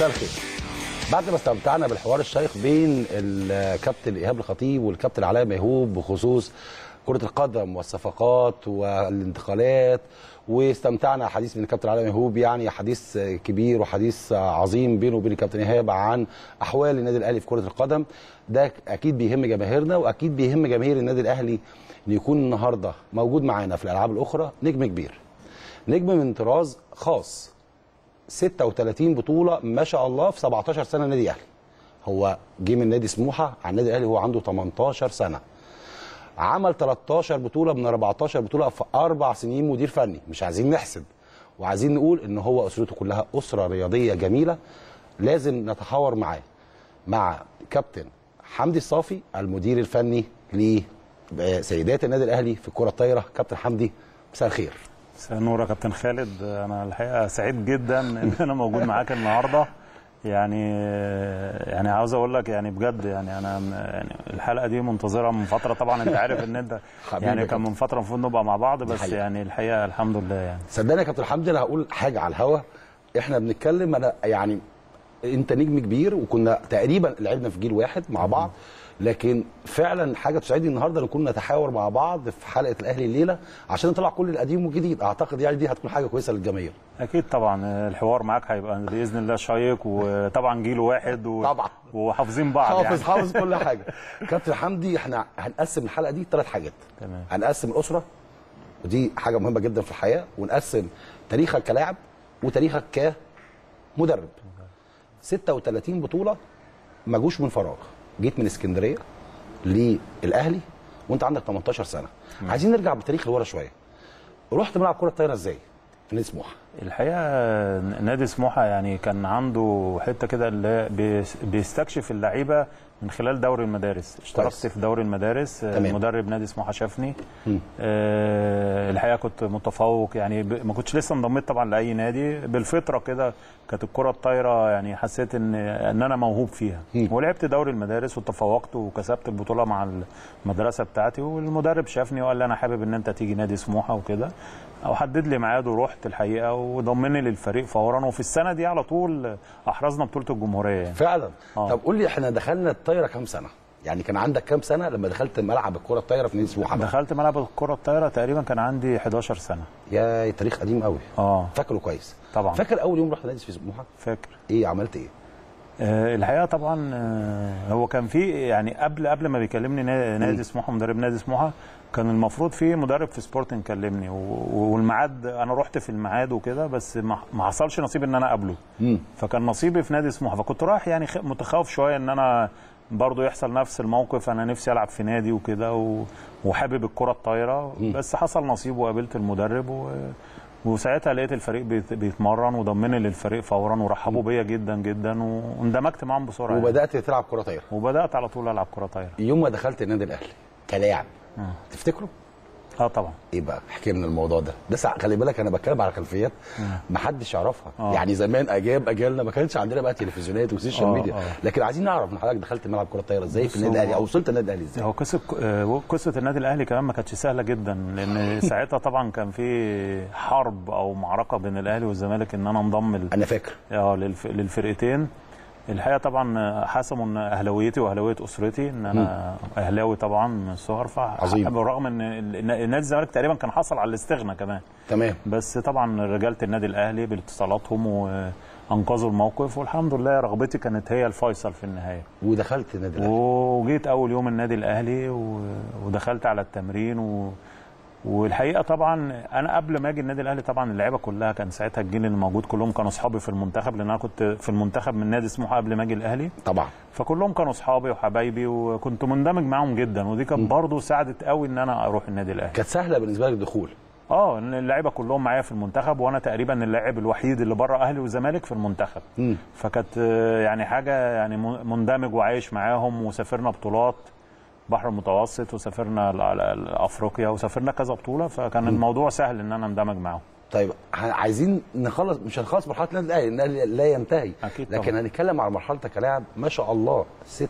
مساء الخير بعد ما استمتعنا بالحوار الشيق بين الكابتن ايهاب الخطيب والكابتن علاء ميهوب بخصوص كرة القدم والصفقات والانتقالات واستمتعنا حديث من الكابتن علاء ميهوب يعني حديث كبير وحديث عظيم بينه وبين الكابتن ايهاب عن احوال النادي الاهلي في كرة القدم ده اكيد بيهم جماهيرنا واكيد بيهم جماهير النادي الاهلي ان يكون النهارده موجود معانا في الالعاب الاخرى نجم كبير نجم من طراز خاص 36 بطوله ما شاء الله في 17 سنه النادي الاهلي هو جه من نادي سموحه على النادي الاهلي وهو عنده 18 سنه عمل 13 بطوله من 14 بطوله في اربع سنين مدير فني مش عايزين نحسب وعايزين نقول ان هو اسرته كلها اسره رياضيه جميله لازم نتحاور معاه مع كابتن حمدي الصافي المدير الفني لسيدات النادي الاهلي في الكره الطايره كابتن حمدي مساء الخير مساء النور يا كابتن خالد انا الحقيقه سعيد جدا ان انا موجود معاك النهارده يعني يعني عاوز اقول لك يعني بجد يعني انا يعني الحلقه دي منتظرها من فتره طبعا انت عارف ان انت يعني كان من فتره المفروض نبقى مع بعض بس حقيقة. يعني الحقيقه الحمد لله يعني صدقني يا كابتن حمدي انا هقول حاجه على الهوا احنا بنتكلم انا يعني انت نجم كبير وكنا تقريبا لعبنا في جيل واحد مع بعض لكن فعلا حاجه تسعدني النهارده نكون نتحاور مع بعض في حلقه الاهلي الليله عشان نطلع كل القديم والجديد اعتقد يعني دي هتكون حاجه كويسه للجماهير اكيد طبعا الحوار معاك هيبقى باذن الله شيق وطبعا جيل واحد و... طبعا. وحافظين بعض حافظ يعني حافظ كل حاجه كابتن حمدي احنا هنقسم الحلقه دي ثلاث حاجات تمام. هنقسم الاسره ودي حاجه مهمه جدا في الحياه ونقسم تاريخك كلاعب وتاريخك كمدرب 36 بطوله ما جوش من فراغ جيت من اسكندريه للاهلي وانت عندك 18 سنه عايزين نرجع بالتاريخ لورا شويه رحت ملعب كره الطايره ازاي في نادي سموحه الحقيقه نادي سموحه يعني كان عنده حته كده اللي بيس- بيستكشف اللعيبه من خلال دوري المدارس اشتركت كويس. في دوري المدارس تمام. مدرب نادي سموحه شافني مم. آه الحقيقه كنت متفوق يعني ب- ما كنتش لسه انضميت طبعا لاي نادي بالفطره كده كانت الكره الطايره يعني حسيت ان ان انا موهوب فيها مم. ولعبت دوري المدارس وتفوقت وكسبت البطوله مع المدرسه بتاعتي والمدرب شافني وقال لي انا حابب ان انت تيجي نادي سموحه وكده او حدد لي ميعاد ورحت الحقيقه وضمني للفريق فورا وفي السنه دي على طول احرزنا بطوله الجمهوريه يعني. فعلا آه. طب قول لي احنا دخلنا الطايره كام سنه يعني كان عندك كام سنه لما دخلت ملعب الكره الطايره في نادي سموحه بقى؟ دخلت ملعب الكره الطايره تقريبا كان عندي 11 سنه يا تاريخ قديم قوي اه فاكره كويس طبعا فاكر اول يوم رحت نادي في سموحه فاكر ايه عملت ايه آه، الحقيقه طبعا آه، هو كان في يعني قبل قبل ما بيكلمني نا- نادي سموحه مدرب نادي سموحه كان المفروض في مدرب في سبورتنج كلمني و- والميعاد انا رحت في الميعاد وكده بس ما ما حصلش نصيب ان انا اقابله مم. فكان نصيبي في نادي سموحه فكنت رايح يعني خ- متخوف شويه ان انا برضو يحصل نفس الموقف انا نفسي العب في نادي وكده و- وحابب الكره الطايره بس حصل نصيب وقابلت المدرب و... وساعتها لقيت الفريق بيت- بيتمرن وضمني للفريق فورا ورحبوا بيا جدا جدا واندمجت معاهم بسرعه يعني. وبدات تلعب كره طايره وبدات على طول العب كره طايره يوم ما دخلت النادي الاهلي كلاعب تفتكره اه طبعا ايه بقى احكي لنا الموضوع ده ده سع- خلي بالك انا بتكلم على خلفيات ما حدش يعرفها آه. يعني زمان اجاب اجالنا ما كانش عندنا بقى تلفزيونات وسوشيال آه، ميديا آه. لكن عايزين نعرف من حضرتك دخلت ملعب كره طايره ازاي في بص، النادي هو- الاهلي او وصلت النادي الاهلي ازاي هو قصه آه، قصه النادي الاهلي كمان ما كانتش سهله جدا لان ساعتها طبعا كان في حرب او معركه بين الاهلي والزمالك ان انا انضم ال- انا فاكر اه للف... للفرقتين الحقيقه طبعا حسموا ان اهلاويتي واهلاويه اسرتي ان انا اهلاوي طبعا من الصغر ف عظيم. بالرغم ان ال- نادي الزمالك تقريبا كان حصل على الاستغنى كمان تمام بس طبعا رجاله النادي الاهلي باتصالاتهم وانقذوا الموقف والحمد لله رغبتي كانت هي الفيصل في النهايه ودخلت النادي الاهلي وجيت اول يوم النادي الاهلي و... ودخلت على التمرين و... والحقيقه طبعا انا قبل ما اجي النادي الاهلي طبعا اللعيبه كلها كان ساعتها الجيل اللي موجود كلهم كانوا اصحابي في المنتخب لان انا كنت في المنتخب من نادي سموحه قبل ما اجي الاهلي طبعا فكلهم كانوا اصحابي وحبايبي وكنت مندمج معاهم جدا ودي كانت برضه ساعدت قوي ان انا اروح النادي الاهلي كانت سهله بالنسبه لك الدخول اه إن اللعيبه كلهم معايا في المنتخب وانا تقريبا اللاعب الوحيد اللي بره اهلي وزمالك في المنتخب مم. فكانت آه، يعني حاجه يعني من- مندمج وعايش معاهم وسافرنا بطولات بحر المتوسط وسافرنا ل- ل- لافريقيا وسافرنا كذا بطوله فكان الموضوع سهل ان انا اندمج معاهم طيب ه- عايزين نخلص مش هنخلص مرحله النادي الاهلي النادي لا ينتهي أكيد لكن طبعاً. هنتكلم على مرحلتك كلاعب ما شاء الله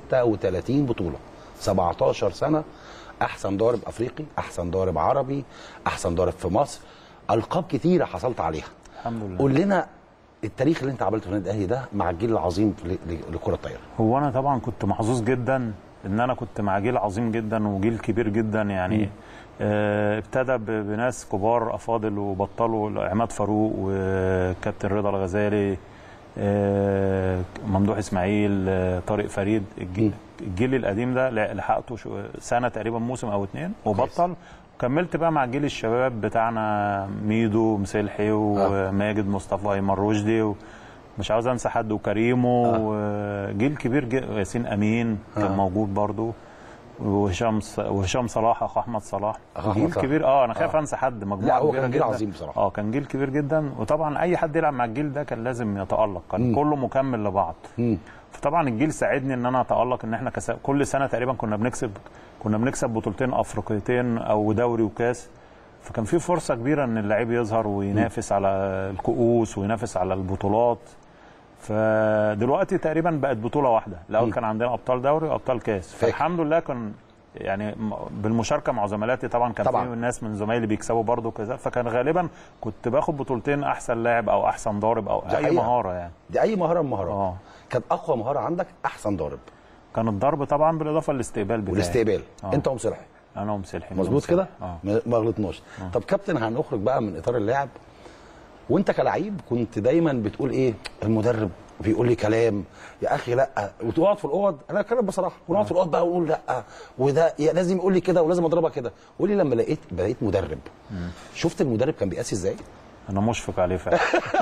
36 بطوله 17 سنه احسن ضارب افريقي احسن ضارب عربي احسن ضارب في مصر القاب كتيره حصلت عليها الحمد لله قول لنا التاريخ اللي انت عملته في النادي الاهلي ده مع الجيل العظيم ل- ل- لكره الطايره هو انا طبعا كنت محظوظ جدا ان انا كنت مع جيل عظيم جدا وجيل كبير جدا يعني آه ابتدى ب- بناس كبار افاضل وبطلوا عماد فاروق وكابتن رضا الغزالي آه ممدوح اسماعيل آه طارق فريد الجيل, الجيل القديم ده ل- لحقته شو- سنه تقريبا موسم او اتنين وبطل كملت بقى مع جيل الشباب بتاعنا ميدو مسلحي وماجد مصطفى ايمن رشدي و مش عاوز انسى حد وكريمو آه. وجيل كبير جي- ياسين امين كان آه. موجود برضو وهشام ص- وهشام صلاح اخو احمد صلاح أخو أحمد جيل صلاح. كبير اه انا خايف آه. انسى حد مجموعه لا هو كبيرة كان جيل جداً. عظيم بصراحه اه كان جيل كبير جدا وطبعا اي حد يلعب مع الجيل ده كان لازم يتالق كان مم. كله مكمل لبعض مم. فطبعا الجيل ساعدني ان انا اتالق ان احنا كس... كل سنه تقريبا كنا بنكسب كنا بنكسب بطولتين افريقيتين او دوري وكاس فكان في فرصه كبيره ان اللعيب يظهر وينافس على الكؤوس وينافس على البطولات فدلوقتي تقريبا بقت بطوله واحده الاول مم. كان عندنا ابطال دوري وابطال كاس فاكر. فالحمد لله كان يعني م- بالمشاركه مع زملاتي طبعا كان طبعاً. في ناس من زمايلي بيكسبوا برضه كذا فكان غالبا كنت باخد بطولتين احسن لاعب او احسن ضارب او دي اي حقيقة. مهاره يعني دي اي مهاره من المهارات اه كانت اقوى مهاره عندك احسن ضارب كان الضرب طبعا بالاضافه للاستقبال بتاعي والاستقبال آه. انت ومصلحي انا ومسلحي مظبوط كده اه ما ما غلطناش طب كابتن هنخرج بقى من اطار اللاعب وانت كلعيب كنت دايما بتقول ايه المدرب بيقول لي كلام يا اخي لا وتقعد في الاوض انا اتكلم بصراحه ونقعد في الاوض بقى ونقول لا وده يا لازم يقول لي كده ولازم اضربها كده قول لي لما لقيت بقيت مدرب شفت المدرب كان بيقاسي ازاي انا مشفق عليه فعلا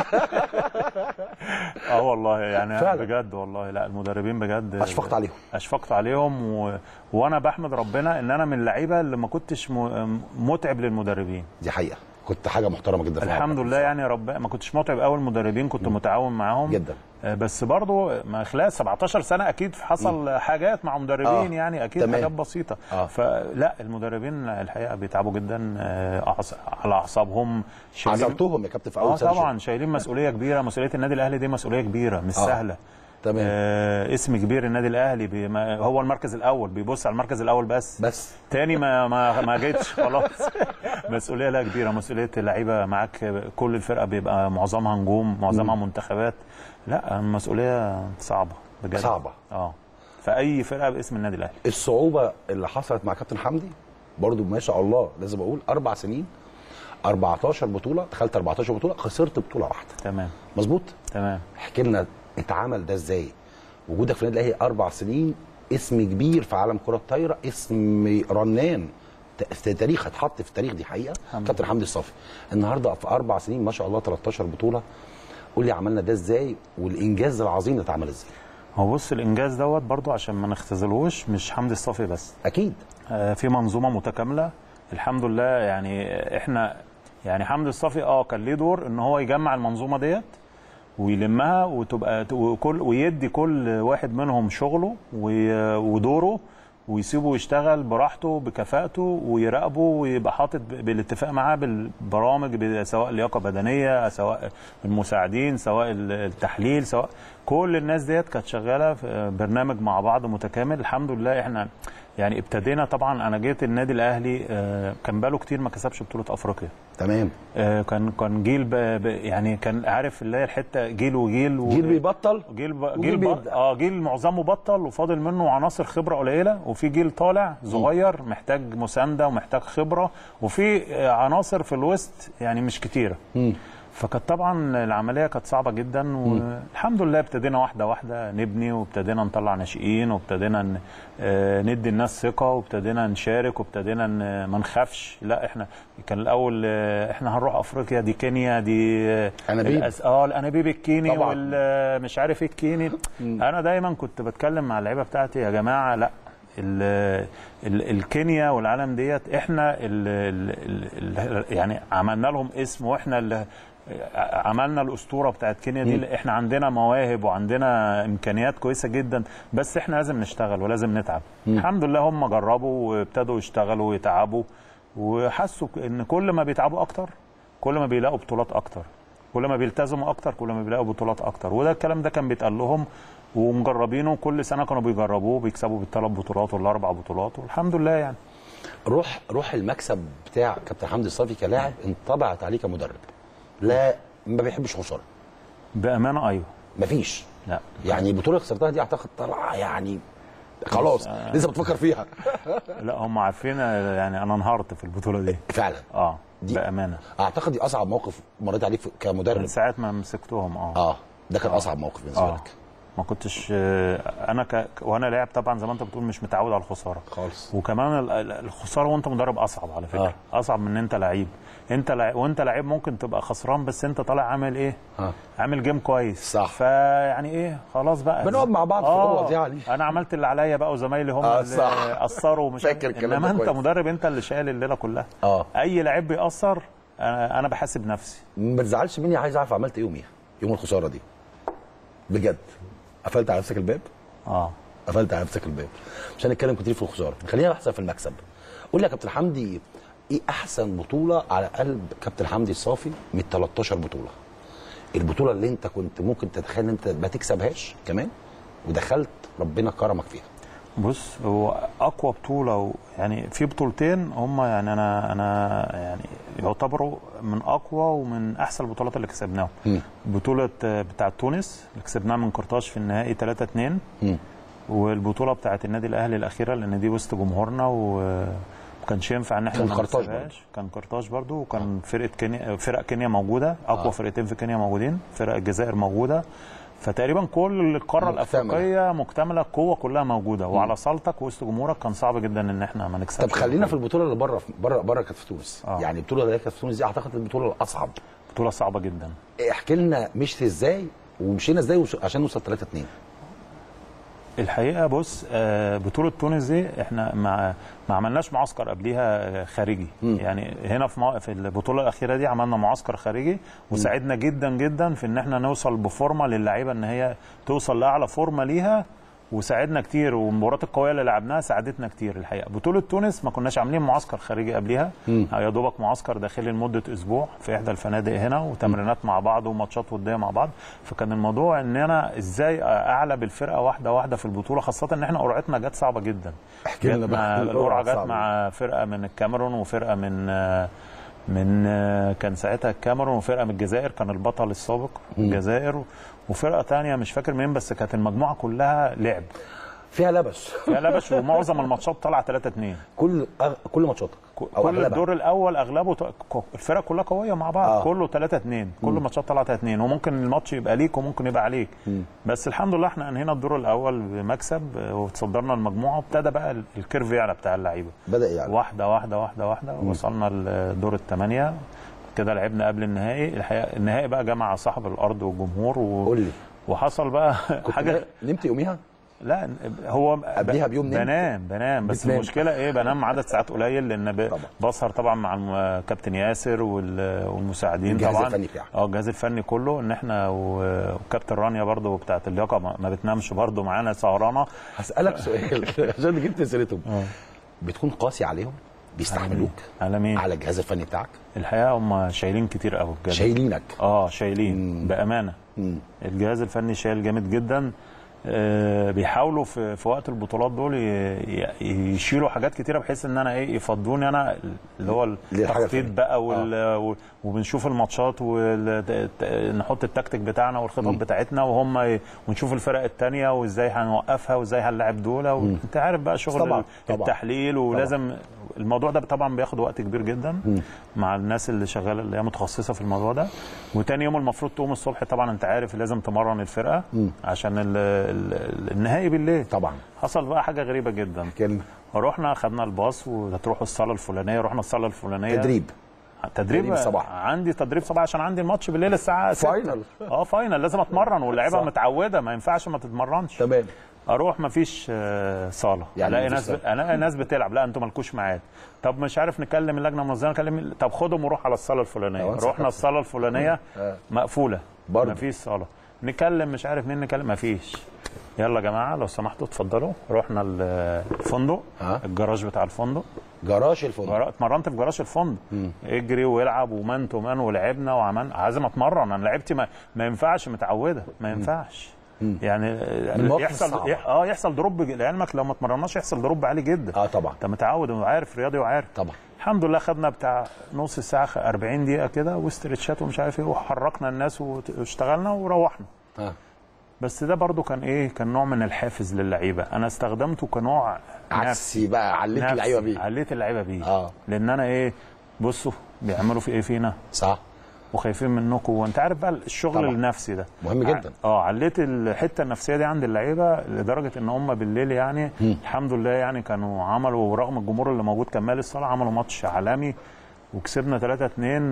اه والله يعني فعلا. بجد والله لا المدربين بجد اشفقت عليهم اشفقت عليهم و... وانا بحمد ربنا ان انا من اللعيبه اللي ما كنتش م... متعب للمدربين دي حقيقه كنت حاجه محترمه جدا في الحمد العمل. لله يعني رب ما كنتش متعب قوي المدربين كنت متعاون معاهم جدا آه، بس برضو ما خلال 17 سنه اكيد حصل حاجات مع مدربين آه، يعني اكيد تمام. حاجات بسيطه آه. فلا المدربين الحقيقه بيتعبوا جدا آه، أعص- على اعصابهم شايلين- عزلتهم يا كابتن في اول اه سنه طبعا شايلين مسؤوليه كبيره مسؤوليه النادي الاهلي دي مسؤوليه كبيره مش آه. سهله تمام آه اسم كبير النادي الاهلي بي ما هو المركز الاول بيبص على المركز الاول بس بس تاني ما ما ما جيتش خلاص مسؤوليه لا كبيره مسؤوليه اللعيبه معاك كل الفرقه بيبقى معظمها نجوم معظمها منتخبات لا مسؤوليه صعبه بجد صعبة. اه فاي فرقه باسم النادي الاهلي الصعوبه اللي حصلت مع كابتن حمدي برضو ما شاء الله لازم اقول اربع سنين 14 بطوله دخلت 14 بطوله خسرت بطوله واحده تمام مظبوط تمام احكي لنا اتعمل ده ازاي وجودك في النادي الاهلي اربع سنين اسم كبير في عالم كره الطايره اسم رنان ت- في تاريخ هتحط في التاريخ دي حقيقه الحمد كابتن حمدي الصافي النهارده في اربع سنين ما شاء الله 13 بطوله قول لي عملنا ده ازاي والانجاز العظيم ده اتعمل ازاي هو بص الانجاز دوت برضو عشان ما نختزلهوش مش حمدي الصافي بس اكيد آه، في منظومه متكامله الحمد لله يعني احنا يعني حمدي الصافي اه كان ليه دور ان هو يجمع المنظومه ديت ويلمها وتبقى وكل ويدي كل واحد منهم شغله وي- ودوره ويسيبه يشتغل براحته بكفاءته ويراقبه ويبقى حاطط ب- بالاتفاق معاه بالبرامج ب- سواء لياقه بدنيه سواء المساعدين سواء ال- التحليل سواء كل الناس ديت كانت شغاله في برنامج مع بعض متكامل الحمد لله احنا يعني ابتدينا طبعا انا جيت النادي الاهلي آه، كان بقاله كتير ما كسبش بطوله افريقيا تمام آه، كان كان جيل ب... ب... يعني كان عارف اللي هي الحته جيل وجيل و... جيل بيبطل جيل ب... وجيل جيل ب... بيبدأ. اه جيل معظمه بطل وفاضل منه عناصر خبره قليله وفي جيل طالع صغير محتاج مسانده ومحتاج خبره وفي آه، عناصر في الوسط يعني مش كتيره مم. فكانت طبعا العمليه كانت صعبه جدا والحمد لله ابتدينا واحده واحده نبني وابتدينا نطلع ناشئين وابتدينا ن- آه، ندي الناس ثقه وابتدينا نشارك وابتدينا ن- ما نخافش لا احنا كان الاول آه، احنا هنروح افريقيا دي كينيا دي آه، أنابيب. الأس- اه الانابيب الكيني طبعاً. والمش عارف ايه الكيني انا دايما كنت بتكلم مع اللعيبه بتاعتي يا جماعه لا ال ال الكينيا والعالم ديت احنا ال ال ال يعني عملنا لهم اسم واحنا اللي عملنا الاسطوره بتاعت كينيا دي اللي احنا عندنا مواهب وعندنا امكانيات كويسه جدا بس احنا لازم نشتغل ولازم نتعب الحمد لله هم جربوا وابتدوا يشتغلوا ويتعبوا وحسوا ان كل ما بيتعبوا اكتر كل ما بيلاقوا بطولات اكتر كل ما بيلتزموا اكتر كل ما بيلاقوا بطولات اكتر وده الكلام ده كان بيتقال لهم ومجربينه كل سنه كانوا بيجربوه بيكسبوا بالثلاث بطولات ولا اربع بطولات والحمد لله يعني روح روح المكسب بتاع كابتن حمدي الصافي كلاعب انطبعت عليه كمدرب لا ما بيحبش خساره بامانه ايوه مفيش لا يعني البطوله اللي خسرتها دي اعتقد طالعه يعني خلاص لسه بتفكر فيها لا هم عارفين يعني انا انهارت في البطوله دي فعلا اه دي- بامانه اعتقد دي اصعب موقف مريت عليه في- كمدرب من ساعه ما مسكتهم اه اه ده كان اصعب موقف بالنسبه اه لك ما كنتش آه، انا ك... وانا لاعب طبعا زي ما انت بتقول مش متعود على الخساره خالص وكمان ال- ال- الخساره وانت مدرب اصعب على فكره آه. آه. اصعب من ان انت لعيب انت لع... وانت لعيب ممكن تبقى خسران بس انت طالع عامل ايه اه عامل جيم كويس صح. فيعني ايه خلاص بقى بنقعد مع بعض في آه الأوض يعني. انا عملت اللي عليا بقى وزمايلي هم آه، اللي صح. قصروا ومش فاكر الكلام انما ده انت كويس. مدرب انت اللي شايل الليله كلها اه اي لعيب بيأثر انا انا بحاسب نفسي ما تزعلش مني عايز اعرف عملت ايه يوميها يوم الخساره دي بجد قفلت على نفسك الباب اه قفلت على نفسك الباب مش هنتكلم كتير في الخساره خلينا نحسن في المكسب قول لي يا كابتن حمدي ايه احسن بطوله على قلب كابتن حمدي الصافي من 13 بطوله البطوله اللي انت كنت ممكن تتخيل ان انت ما تكسبهاش كمان ودخلت ربنا كرمك فيها بص هو اقوى بطوله و- يعني في بطولتين هم يعني انا انا يعني يعتبروا من اقوى ومن احسن البطولات اللي كسبناهم مم. بطوله آه، بتاعه تونس اللي كسبناها من قرطاج في النهائي 3 2 مم. والبطوله بتاعه النادي الاهلي الاخيره لان دي وسط جمهورنا و ما كانش ينفع ان احنا كان ما قرطاج نكسبهاش. كان قرطاج برضو وكان فرقه كينيا فرق كينيا موجوده اقوى آه. فرقتين في كينيا موجودين فرق الجزائر موجوده فتقريبا كل القاره مكتملة. الافريقيه مكتمله القوه كلها موجوده وعلى صالتك وسط جمهورك كان صعب جدا ان احنا ما نكسبش طب خلينا في البطوله اللي بره بره بره كانت في تونس آه. يعني البطوله اللي كانت في تونس دي اعتقد البطوله الاصعب بطوله صعبه جدا احكي لنا مشيت ازاي ومشينا ازاي وش- عشان نوصل 3 2 الحقيقه بص آه، بطوله تونس دي احنا ما ما عملناش معسكر قبليها آه، خارجي مم. يعني هنا في مع- في البطوله الاخيره دي عملنا معسكر خارجي وساعدنا جدا جدا في ان احنا نوصل بفورمه للعيبه ان هي توصل لاعلى فورمه ليها وساعدنا كتير والمباريات القويه اللي لعبناها ساعدتنا كتير الحقيقه بطوله تونس ما كناش عاملين معسكر خارجي قبليها مم. يا دوبك معسكر داخلي لمده اسبوع في احدى الفنادق هنا وتمرينات مع بعض وماتشات وديه مع بعض فكان الموضوع ان انا ازاي اعلى بالفرقه واحده واحده في البطوله خاصه ان احنا قرعتنا جت صعبه جدا احكي لنا جت بقى مع القرعة القرعه جت صعبة. مع فرقه من الكاميرون وفرقه من من كان ساعتها الكاميرون وفرقه من الجزائر كان البطل السابق الجزائر وفرقه تانية مش فاكر مين بس كانت المجموعه كلها لعب فيها لبش فيها لبش ومعظم الماتشات طالعه 3 2 كل أغ... كل ماتشاتك او كل اغلبها الدور الاول اغلبه ت- ك- الفرق كلها قويه مع بعض آه. آه. كله 3 2 كل ماتشات طالعه 3 2 وممكن الماتش يبقى ليك وممكن يبقى عليك مم. بس الحمد لله احنا انهينا الدور الاول بمكسب آه، وتصدرنا المجموعه وابتدى بقى ال- الكيرف يعلى بتاع اللعيبه بدا يعني واحده واحده واحده واحده وصلنا لدور الثمانيه كده لعبنا قبل النهائي الحقيقه النهائي بقى جمع صاحب الارض والجمهور و... قول لي وحصل بقى كنت حاجه نمت يوميها لا هو قبليها بيوم نمت؟ بنام بنام بس بتنام. المشكله ايه بنام عدد ساعات قليل لان ب... طبعا. بسهر طبعا مع الم- كابتن ياسر وال... والمساعدين الجهاز طبعا الفني بتاعك. اه الجهاز الفني كله ان احنا و- وكابتن رانيا برضو بتاعت اللياقه ما ما بتنامش برضو معانا سهرانه هسالك سؤال عشان جبت سيرتهم بتكون قاسي عليهم بيستحملوك على مين على الجهاز الفني بتاعك الحقيقه هم شايلين كتير قوي بجد شايلينك اه شايلين مم. بامانه مم. الجهاز الفني شايل جامد جدا آه، بيحاولوا في في وقت البطولات دول ي- ي- يشيلوا حاجات كتيره بحيث ان انا ايه يفضوني انا اللي هو للحاجة التخطيط الفنية. بقى وال و- وبنشوف الماتشات ونحط التكتيك بتاعنا والخطط بتاعتنا وهم ي- ونشوف الفرق الثانيه وازاي هنوقفها وازاي هنلاعب دول انت عارف بقى شغل طبعاً، ال- طبعاً. التحليل ولازم الموضوع ده طبعا بياخد وقت كبير جدا مع الناس اللي شغاله اللي هي متخصصه في الموضوع ده وتاني يوم المفروض تقوم الصبح طبعا انت عارف لازم تمرن الفرقه عشان ال ال النهائي بالليل طبعا حصل بقى حاجه غريبه جدا كلمه رحنا خدنا الباص وهتروحوا الصاله الفلانيه رحنا الصاله الفلانيه تدريب تدريب تدريب صباح. عندي تدريب صباح عشان عندي الماتش بالليل الساعه 6 فاينل. اه فاينل لازم اتمرن واللعيبه صح. متعوده ما ينفعش ما تتمرنش تمام اروح مفيش آه، صاله يعني الاقي مفيش ناس صالة. الاقي ناس بتلعب لا انتوا مالكوش ميعاد طب مش عارف نكلم اللجنه المنظمه نكلم طب خدهم وروح على الصاله الفلانيه أه، رحنا صح. الصاله الفلانيه آه. مقفوله برضه. مفيش صاله نكلم مش عارف مين نكلم مفيش يلا يا جماعه لو سمحتوا اتفضلوا رحنا ال- الفندق أه. الجراج بتاع الفندق جراج الفندق جرا- اتمرنت في جراج الفندق اجري والعب ومان تو مان ولعبنا وعملنا عايز اتمرن انا لعبتي ما, ما ينفعش متعوده ما ينفعش يعني المواقف يحصل الصعبة. اه يحصل دروب لعلمك لو ما اتمرناش يحصل دروب عالي جدا اه طبعا انت متعود وعارف رياضي وعارف طبعا الحمد لله خدنا بتاع نص ساعه 40 دقيقه كده واسترتشات ومش عارف ايه وحركنا الناس واشتغلنا وروحنا اه بس ده برضو كان ايه كان نوع من الحافز للعيبه انا استخدمته كنوع عكسي بقى عليك نفسي. اللعيبه بيه عليت اللعيبه بيه اه. لان انا ايه بصوا بيعملوا في ايه فينا صح وخايفين منكم وانت عارف بقى الشغل طبعا. النفسي ده مهم جدا. اه عليت الحته النفسيه دي عند اللعيبه لدرجه ان هم بالليل يعني الحمد لله يعني كانوا عملوا رغم الجمهور اللي موجود كمال الصلاه عملوا ماتش عالمي وكسبنا 3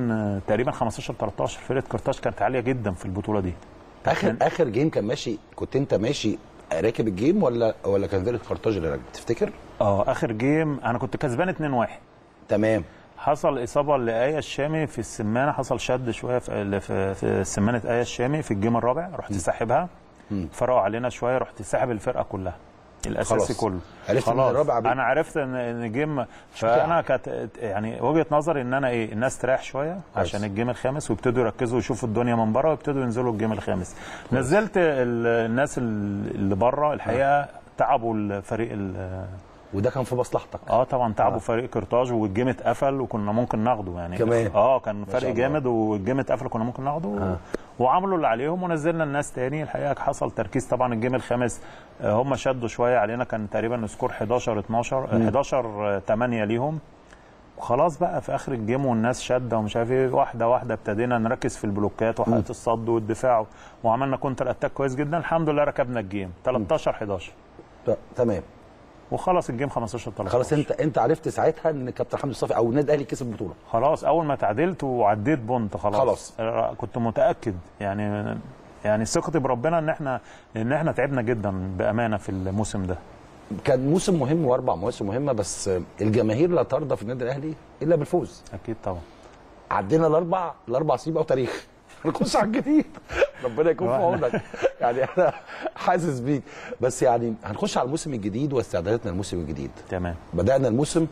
2 تقريبا 15 13 فرقه كرتاش كانت عاليه جدا في البطوله دي اخر اخر جيم كان ماشي كنت انت ماشي راكب الجيم ولا ولا كان فرقه كارتاج اللي راكب تفتكر؟ اه اخر جيم انا كنت كسبان 2 1 تمام حصل اصابه لايه الشامي في السمانه حصل شد شويه في في, في سمانه ايه الشامي في الجيم الرابع رحت ساحبها فرقوا علينا شويه رحت ساحب الفرقه كلها الاساسي خلاص. كله عرفت إن خلاص الرابع بي- انا عرفت ان ان الجيم فانا كانت يعني وجهه نظري ان انا ايه الناس تريح شويه عشان الجيم الخامس ويبتدوا يركزوا يشوفوا الدنيا من بره ويبتدوا ينزلوا الجيم الخامس نزلت ال- الناس اللي بره الحقيقه تعبوا الفريق ال- وده كان في مصلحتك اه طبعا تعبوا آه. آه. فريق كرتاج والجيم اتقفل وكنا ممكن ناخده يعني كمان. اه كان شاء فرق الله. جامد والجيم اتقفل كنا ممكن ناخده آه. وعملوا اللي عليهم ونزلنا الناس تاني الحقيقه حصل تركيز طبعا الجيم الخامس آه، هم شدوا شويه علينا كان تقريبا سكور 11 12 آه، 11 8 ليهم وخلاص بقى في اخر الجيم والناس شاده ومش عارف ايه واحده واحده ابتدينا نركز في البلوكات وحلقه الصد والدفاع وعملنا كونتر اتاك كويس جدا الحمد لله ركبنا الجيم 13 11 ت- تمام وخلص الجيم 15 13 خلاص انت انت عرفت ساعتها ان كابتن حمدي الصافي او النادي الاهلي كسب البطوله خلاص اول ما تعادلت وعديت بونت خلاص خلاص. آه، كنت متاكد يعني يعني ثقتي بربنا ان احنا ان احنا تعبنا جدا بامانه في الموسم ده كان موسم مهم واربع مواسم مهمه بس الجماهير لا ترضى في النادي الاهلي الا بالفوز اكيد طبعا عدينا الاربع الاربع سنين بقوا تاريخ نخش على الجديد ربنا يكون في عونك يعني انا حاسس بيك بس يعني هنخش على الموسم الجديد واستعداداتنا للموسم الجديد تمام بدانا الموسم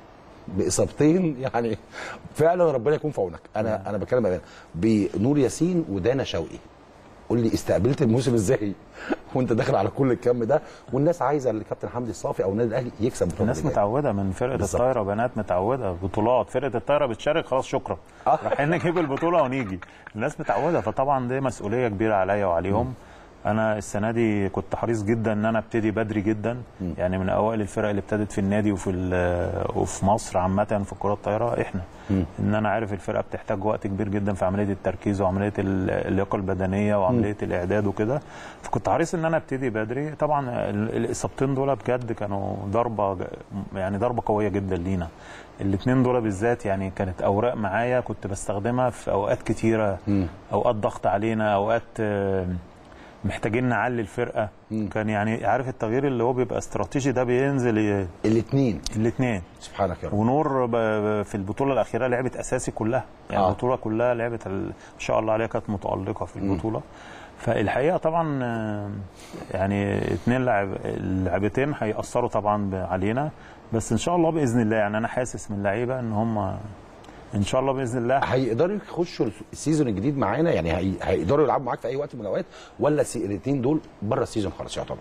باصابتين يعني فعلا ربنا يكون في عونك انا انا بتكلم بأمانة. بنور ياسين ودانا شوقي قول لي استقبلت الموسم ازاي وانت داخل على كل الكم ده والناس عايزه الكابتن حمدي الصافي او النادي الاهلي يكسب بطوله الناس اللي جاية. متعوده من فرقه بالظبط. الطايره بنات متعوده بطولات فرقه الطايره بتشارك خلاص شكرا آه. رايحين نجيب البطوله ونيجي الناس متعوده فطبعا دي مسؤوليه كبيره عليا وعليهم انا السنه دي كنت حريص جدا ان انا ابتدي بدري جدا يعني من اوائل الفرق اللي ابتدت في النادي وفي ال- وفي مصر عامه في الكره الطايره احنا ان انا عارف الفرقه بتحتاج وقت كبير جدا في عمليه التركيز وعمليه ال- اللياقه البدنيه وعمليه الاعداد وكده فكنت حريص ان انا ابتدي بدري طبعا ال- الاصابتين دول بجد كانوا ضربه ج- يعني ضربه قويه جدا لينا الاثنين دول بالذات يعني كانت اوراق معايا كنت بستخدمها في اوقات كتيره اوقات ضغط علينا اوقات آه، محتاجين نعلي الفرقه كان يعني عارف التغيير اللي هو بيبقى استراتيجي ده بينزل الاثنين الاثنين سبحانك يا رب ونور ب- ب- في البطوله الاخيره لعبت اساسي كلها يعني آه. آه. البطوله كلها لعبت ال- ما شاء الله عليها كانت متالقه في البطوله فالحقيقه طبعا آه، يعني اثنين لاعب اللاعبتين هياثروا طبعا ب- علينا بس ان شاء الله باذن الله يعني انا حاسس من اللعيبه ان هم ان شاء الله باذن الله هيقدروا يخشوا السيزون الجديد معانا يعني هي... هيقدروا يلعبوا معاك في اي وقت من الاوقات ولا السي- الاثنين دول بره السيزون خلاص يعتبر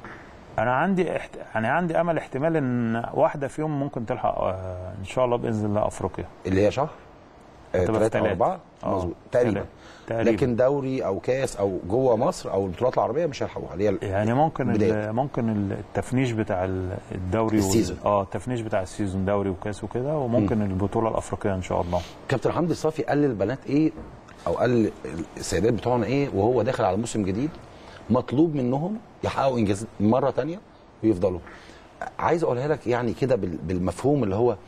انا عندي احت... يعني عندي امل احتمال ان واحده فيهم ممكن تلحق آه، ان شاء الله باذن الله افريقيا اللي هي شهر هتبقى في ثلاثة او تلاتة. اربعة آه، مظبوط تقريبا تلاتة. تقريبا. لكن دوري او كاس او جوه مصر او البطولات العربيه مش هيلحقوها اللي هي ال- يعني ممكن بداية. ال- ممكن ال- التفنيش بتاع ال- الدوري وال- السيزون. اه التفنيش بتاع السيزون دوري وكاس وكده وممكن البطوله الافريقيه ان شاء الله كابتن حمدي الصافي قال للبنات ايه او قال السيدات بتوعنا ايه وهو داخل على موسم جديد مطلوب منهم يحققوا انجازات مره تانية ويفضلوا عايز اقولها لك يعني كده بال- بالمفهوم اللي هو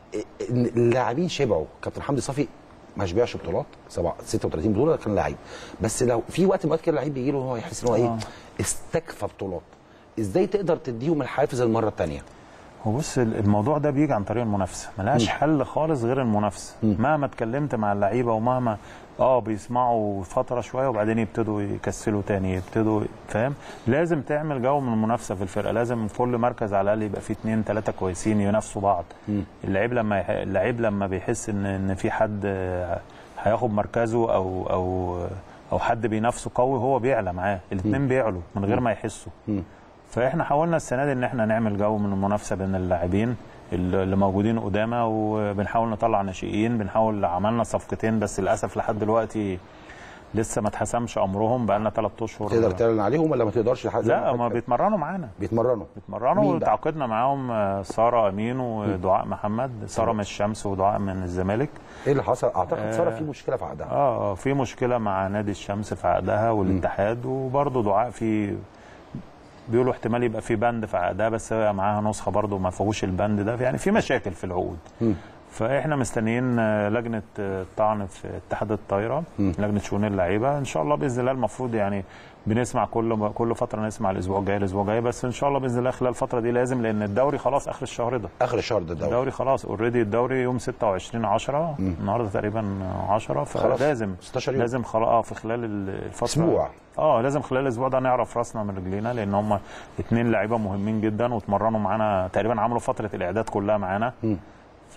ان اللاعبين شبعوا كابتن حمدي صافي ما شبعش بطولات سبعة 36 بطوله كان لعيب بس لو في وقت من الأوقات كده اللعيب بيجي له هو يحس ان هو ايه آه. استكفى بطولات ازاي تقدر تديهم الحافز المره الثانيه هو بص ال- الموضوع ده بيجي عن طريق المنافسه ملهاش حل خالص غير المنافسه مهما اتكلمت مع اللعيبه ومهما اه بيسمعوا فتره شويه وبعدين يبتدوا يكسلوا تاني يبتدوا فاهم لازم تعمل جو من المنافسه في الفرقه لازم في كل مركز على الاقل يبقى فيه اثنين ثلاثه كويسين ينافسوا بعض اللعيب لما يح... اللعيب لما بيحس ان ان في حد آه، هياخد مركزه او او او حد بينافسه قوي هو بيعلى معاه الاثنين بيعلوا من غير ما يحسوا مم. فاحنا حاولنا السنه دي ان احنا نعمل جو من المنافسه بين اللاعبين اللي موجودين قدامى وبنحاول نطلع ناشئين بنحاول عملنا صفقتين بس للاسف لحد دلوقتي لسه ما اتحسمش امرهم بقى لنا ثلاث اشهر تقدر تعلن عليهم ولا ما تقدرش لحد زي لا ما ما حضرتك- بيتمرنوا معانا بيتمرنوا بيتمرنوا مين بقى؟ وتعاقدنا معاهم آه، ساره امين ودعاء محمد ساره من الشمس ودعاء من الزمالك ايه اللي حصل اعتقد آه. ساره في مشكله في عقدها اه آه، في مشكله مع نادي الشمس في عقدها والاتحاد وبرضه دعاء في بيقولوا احتمال يبقى في بند في عقدها بس هي معاها نسخه برضه ما فيهوش البند ده يعني في مشاكل في العقود مم. فاحنا مستنيين آه، لجنه آه، الطعن في اتحاد الطايره لجنه شؤون اللعيبه ان شاء الله باذن الله المفروض يعني بنسمع كل كل فتره نسمع الاسبوع الجاي الاسبوع الجاي بس ان شاء الله باذن الله خلال الفتره دي لازم لان الدوري خلاص اخر الشهر ده اخر الشهر ده الدوري الدوري خلاص اوريدي الدوري يوم 26 10 النهارده تقريبا 10 خلاص. فلازم 16 يوم. لازم خلاص اه في خلال ال- الفتره أسبوع. اه لازم خلال الاسبوع ده نعرف راسنا من رجلينا لان هم اثنين لعيبه مهمين جدا واتمرنوا معانا تقريبا عملوا فتره الاعداد كلها معانا ف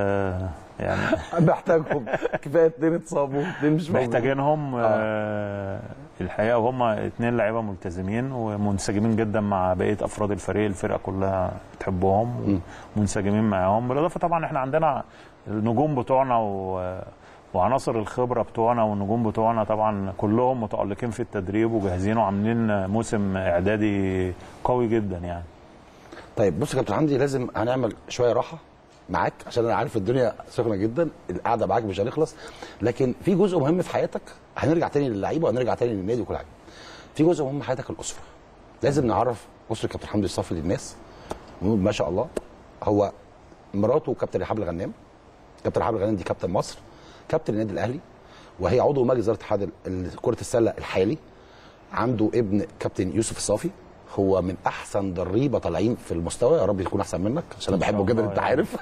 يعني محتاجهم كفايه اتنين اتصابوا اتنين مش موجودين. محتاجينهم آه الحقيقه وهم اثنين لعيبه ملتزمين ومنسجمين جدا مع بقيه افراد الفريق الفرقه كلها بتحبهم ومنسجمين معاهم بالاضافه طبعا احنا عندنا النجوم بتوعنا و وعناصر الخبره بتوعنا والنجوم بتوعنا طبعا كلهم متالقين في التدريب وجاهزين وعاملين موسم اعدادي قوي جدا يعني طيب بص يا كابتن حمدي لازم هنعمل شويه راحه معاك عشان انا عارف الدنيا سخنه جدا القعده معاك مش هنخلص لكن في جزء مهم في حياتك هنرجع تاني للعيبه وهنرجع تاني للنادي وكل حاجه في جزء مهم في حياتك الاسره لازم نعرف اسره كابتن حمدي الصافي للناس ونقول ما شاء الله هو مراته كابتن رحاب الغنام كابتن رحاب الغنام دي كابتن مصر كابتن النادي الاهلي وهي عضو مجلس اداره اتحاد ال- ال- كره السله الحالي عنده ابن كابتن يوسف الصافي هو من احسن دريبه طالعين في المستوى يا رب يكون احسن منك عشان انا إن شاء بحبه جدا الله انت يعني. عارف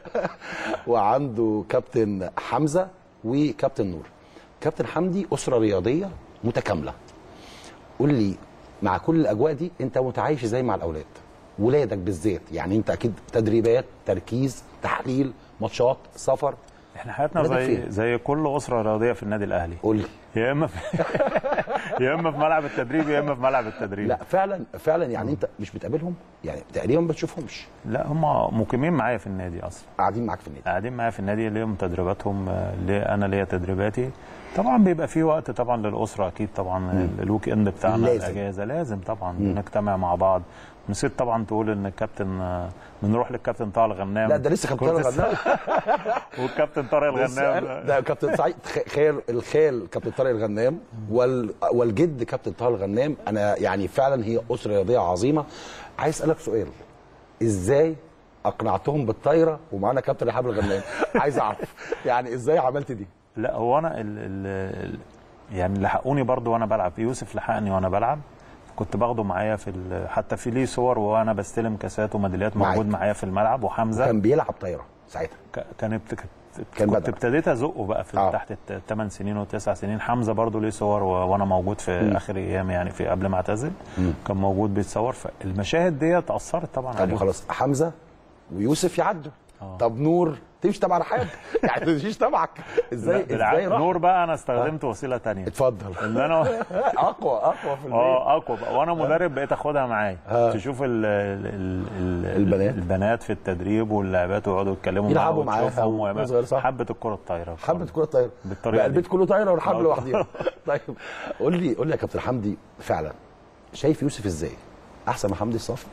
وعنده كابتن حمزه وكابتن نور كابتن حمدي اسره رياضيه متكامله قول لي مع كل الاجواء دي انت متعايش ازاي مع الاولاد ولادك بالذات يعني انت اكيد تدريبات تركيز تحليل ماتشات سفر احنا حياتنا ولادك زي فين؟ زي كل اسره رياضيه في النادي الاهلي قول لي يا اما في يا اما في ملعب التدريب يا اما في ملعب التدريب لا فعلا فعلا يعني انت مش بتقابلهم يعني تقريبا ما بتشوفهمش لا هم مقيمين معايا في النادي اصلا قاعدين معاك في النادي قاعدين معايا في النادي ليهم تدريباتهم آه، ليه انا ليا تدريباتي طبعا بيبقى في وقت طبعا للاسره اكيد طبعا الويك اند بتاعنا لازم. الاجازه لازم طبعا نجتمع مع بعض نسيت طبعا تقول ان الكابتن آه، بنروح للكابتن طارق الغنام لا ده لسه كابتن كرة طارق الغنام والكابتن طارق الغنام ده كابتن سعيد خ- خال الخال كابتن طارق الغنام وال والجد كابتن طارق الغنام انا يعني فعلا هي اسره رياضيه عظيمه عايز اسالك سؤال ازاي اقنعتهم بالطايره ومعانا كابتن رحاب الغنام عايز اعرف يعني ازاي عملت دي لا هو انا ال ال ال يعني لحقوني برضو وانا بلعب يوسف لحقني وانا بلعب كنت باخده معايا في ال- حتى في ليه صور وانا بستلم كاسات وميداليات معاك. موجود معايا في الملعب وحمزه كان بيلعب طايره ساعتها ك- كانت كانت- كان كنت بدأ. ابتديت ازقه بقى في آه. آه. تحت الثمان سنين والتسع سنين حمزه برضو ليه صور و- وانا موجود في م. اخر ايام يعني في قبل ما اعتزل كان موجود بيتصور فالمشاهد ديت اثرت طبعا طب عليهم خلاص حمزه ويوسف يعدوا طب نور تمشي تبع رحاب يعني ما تمشيش تبعك ازاي لا، بالعكس، ازاي راح نور بقى انا استخدمت وسيله تانية اتفضل ان انا اقوى اقوى في البيت اه اقوى بقى وانا مدرب بقيت اخدها معايا تشوف ال ال ال البنات. البنات في التدريب واللاعبات ويقعدوا يتكلموا يلعبوا معاها معاها وتشوفهم وهي ويبقى صغيرة، صح؟ حبه الكره الطايره حبة كرة طايرة بالطريقة بقى دي. البيت كله طايرة والحبل آه. لوحديها طيب قول لي قول لي يا كابتن حمدي فعلا شايف يوسف ازاي؟ أحسن من حمدي الصافي؟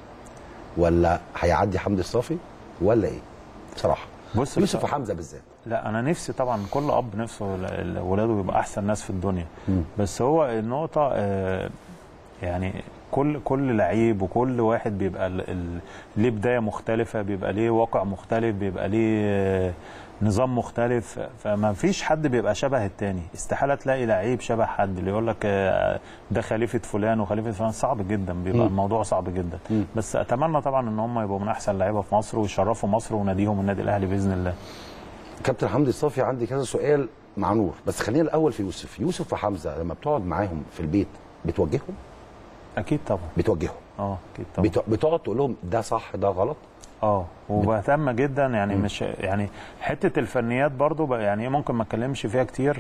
ولا هيعدي حمدي الصافي ولا إيه؟ بصراحة بص يوسف بص- وحمزة بالذات لا انا نفسي طبعا كل اب نفسه ل- ل- ولاده يبقى احسن ناس في الدنيا بس هو النقطه آه، يعني كل كل لعيب وكل واحد بيبقى ال- ال- ليه بدايه مختلفه بيبقى ليه واقع مختلف بيبقى ليه آه، نظام مختلف فما فيش حد بيبقى شبه التاني استحاله تلاقي لعيب شبه حد اللي يقول لك آه، ده خليفه فلان وخليفه فلان صعب جدا بيبقى الموضوع صعب جدا بس اتمنى طبعا ان هم يبقوا من احسن لعيبه في مصر ويشرفوا مصر وناديهم النادي الاهلي باذن الله كابتن حمدي الصافي عندي كذا سؤال مع نور بس خلينا الأول في يوسف يوسف وحمزة لما بتقعد معاهم في البيت بتوجههم؟ اكيد طبعا بتوجههم اه اكيد طبعا بت- بتقعد تقول لهم ده صح ده غلط اه وبهتم جدا يعني مش يعني حته الفنيات برضو بقى يعني ممكن ما اتكلمش فيها كتير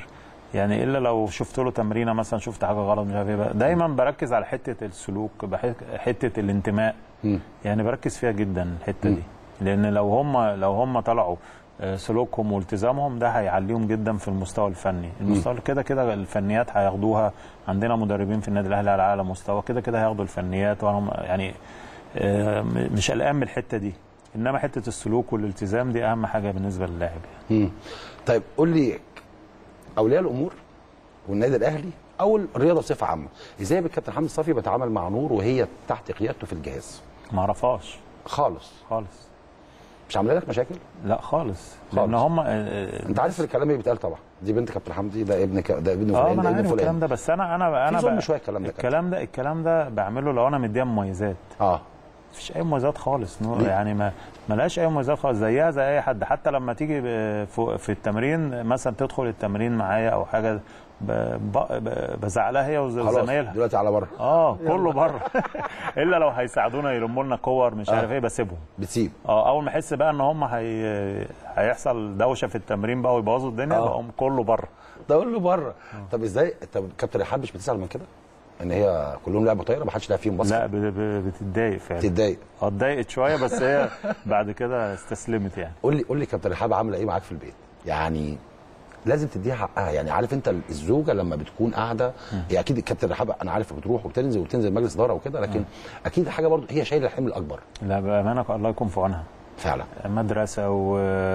يعني الا لو شفت له تمرينه مثلا شفت حاجه غلط مش عارف ايه بقى. دايما بركز على حته السلوك بح- حته الانتماء مم. يعني بركز فيها جدا الحته دي لان لو هم لو هم طلعوا آه، سلوكهم والتزامهم ده هيعليهم جدا في المستوى الفني المستوى كده كده الفنيات هياخدوها عندنا مدربين في النادي الاهلي على اعلى مستوى كده كده هياخدوا الفنيات وانا يعني آه، م- مش قلقان من الحته دي انما حته السلوك والالتزام دي اهم حاجه بالنسبه للاعب يعني. مم. طيب قول لي اولياء الامور والنادي الاهلي او الرياضه بصفه عامه ازاي الكابتن حمدي صافي بيتعامل مع نور وهي تحت قيادته في الجهاز ما اعرفهاش خالص خالص مش عامله لك مشاكل لا خالص خالص. لان هم انت عارف الكلام اللي بيتقال طبعا دي بنت كابتن حمدي ده ابن ك... ده ابن اه فلان ما ده انا ابن عارف الكلام فلان ده بس انا انا انا في ظلم بقى- شوية الكلام ده كابتن. الكلام ده الكلام ده بعمله لو انا مديها مميزات اه مفيش اي مميزات خالص نور ليه؟ يعني ما ملهاش اي مميزات خالص زيها زي اي حد حتى لما تيجي ب- في في التمرين مثلا تدخل التمرين معايا او حاجه ب- ب- ب- بزعلها هي خلاص وزمايلها دلوقتي على بره اه كله بره الا لو هيساعدونا يلموا لنا كور مش عارف ايه بسيبهم بتسيب اه اول ما احس بقى ان هم هي... هيحصل دوشه في التمرين بقى ويبوظوا الدنيا آه. بقوم كله بره ده اقول له بره طب ازاي طب كابتن رحاب مش بتزعل من كده ان هي كلهم لعبوا طايره ما حدش لعب فيهم باسكت لا ب... ب... بتتضايق فعلا تتضايق اه اتضايقت شويه بس هي بعد كده استسلمت يعني قول لي قول لي كابتن رحاب عامله ايه معاك في البيت يعني لازم تديها حقها يعني عارف انت الزوجه لما بتكون قاعده هي اكيد الكابتن رحاب انا عارف بتروح وبتنزل وبتنزل مجلس اداره وكده لكن اكيد حاجه برضو هي شايله الحمل الاكبر لا بامانه الله يكون في عونها فعلا مدرسه و...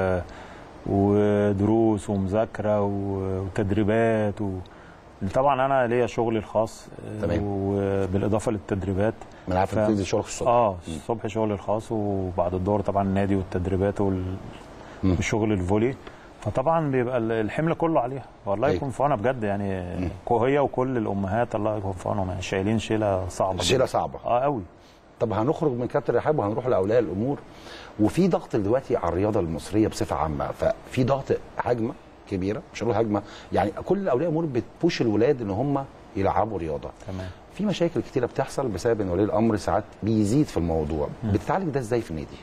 ودروس ومذاكره و... وتدريبات و... طبعا انا ليا شغلي الخاص تمام. وبالاضافه للتدريبات ما انا عارف ف- انت بتنزل شغلك الصبح اه الصبح شغلي الخاص وبعد الظهر طبعا النادي والتدريبات وال... مم. وشغل الفولي فطبعا بيبقى ال- الحمل كله عليها والله أيوة. يكون في عونها بجد يعني كو- هي وكل الامهات الله يكون في عونهم يعني شايلين شيله صعبه شيله جداً. صعبه اه قوي طب هنخرج من كابتن رحاب وهنروح لاولياء الامور وفي ضغط دلوقتي على الرياضه المصريه بصفه عامه ففي ضغط هجمه كبيره مش هقول هجمه يعني كل اولياء الامور بتبوش الولاد ان هم يلعبوا رياضه تمام في مشاكل كتيره بتحصل بسبب ان ولي الامر ساعات بيزيد في الموضوع بتتعالج ده ازاي في النادي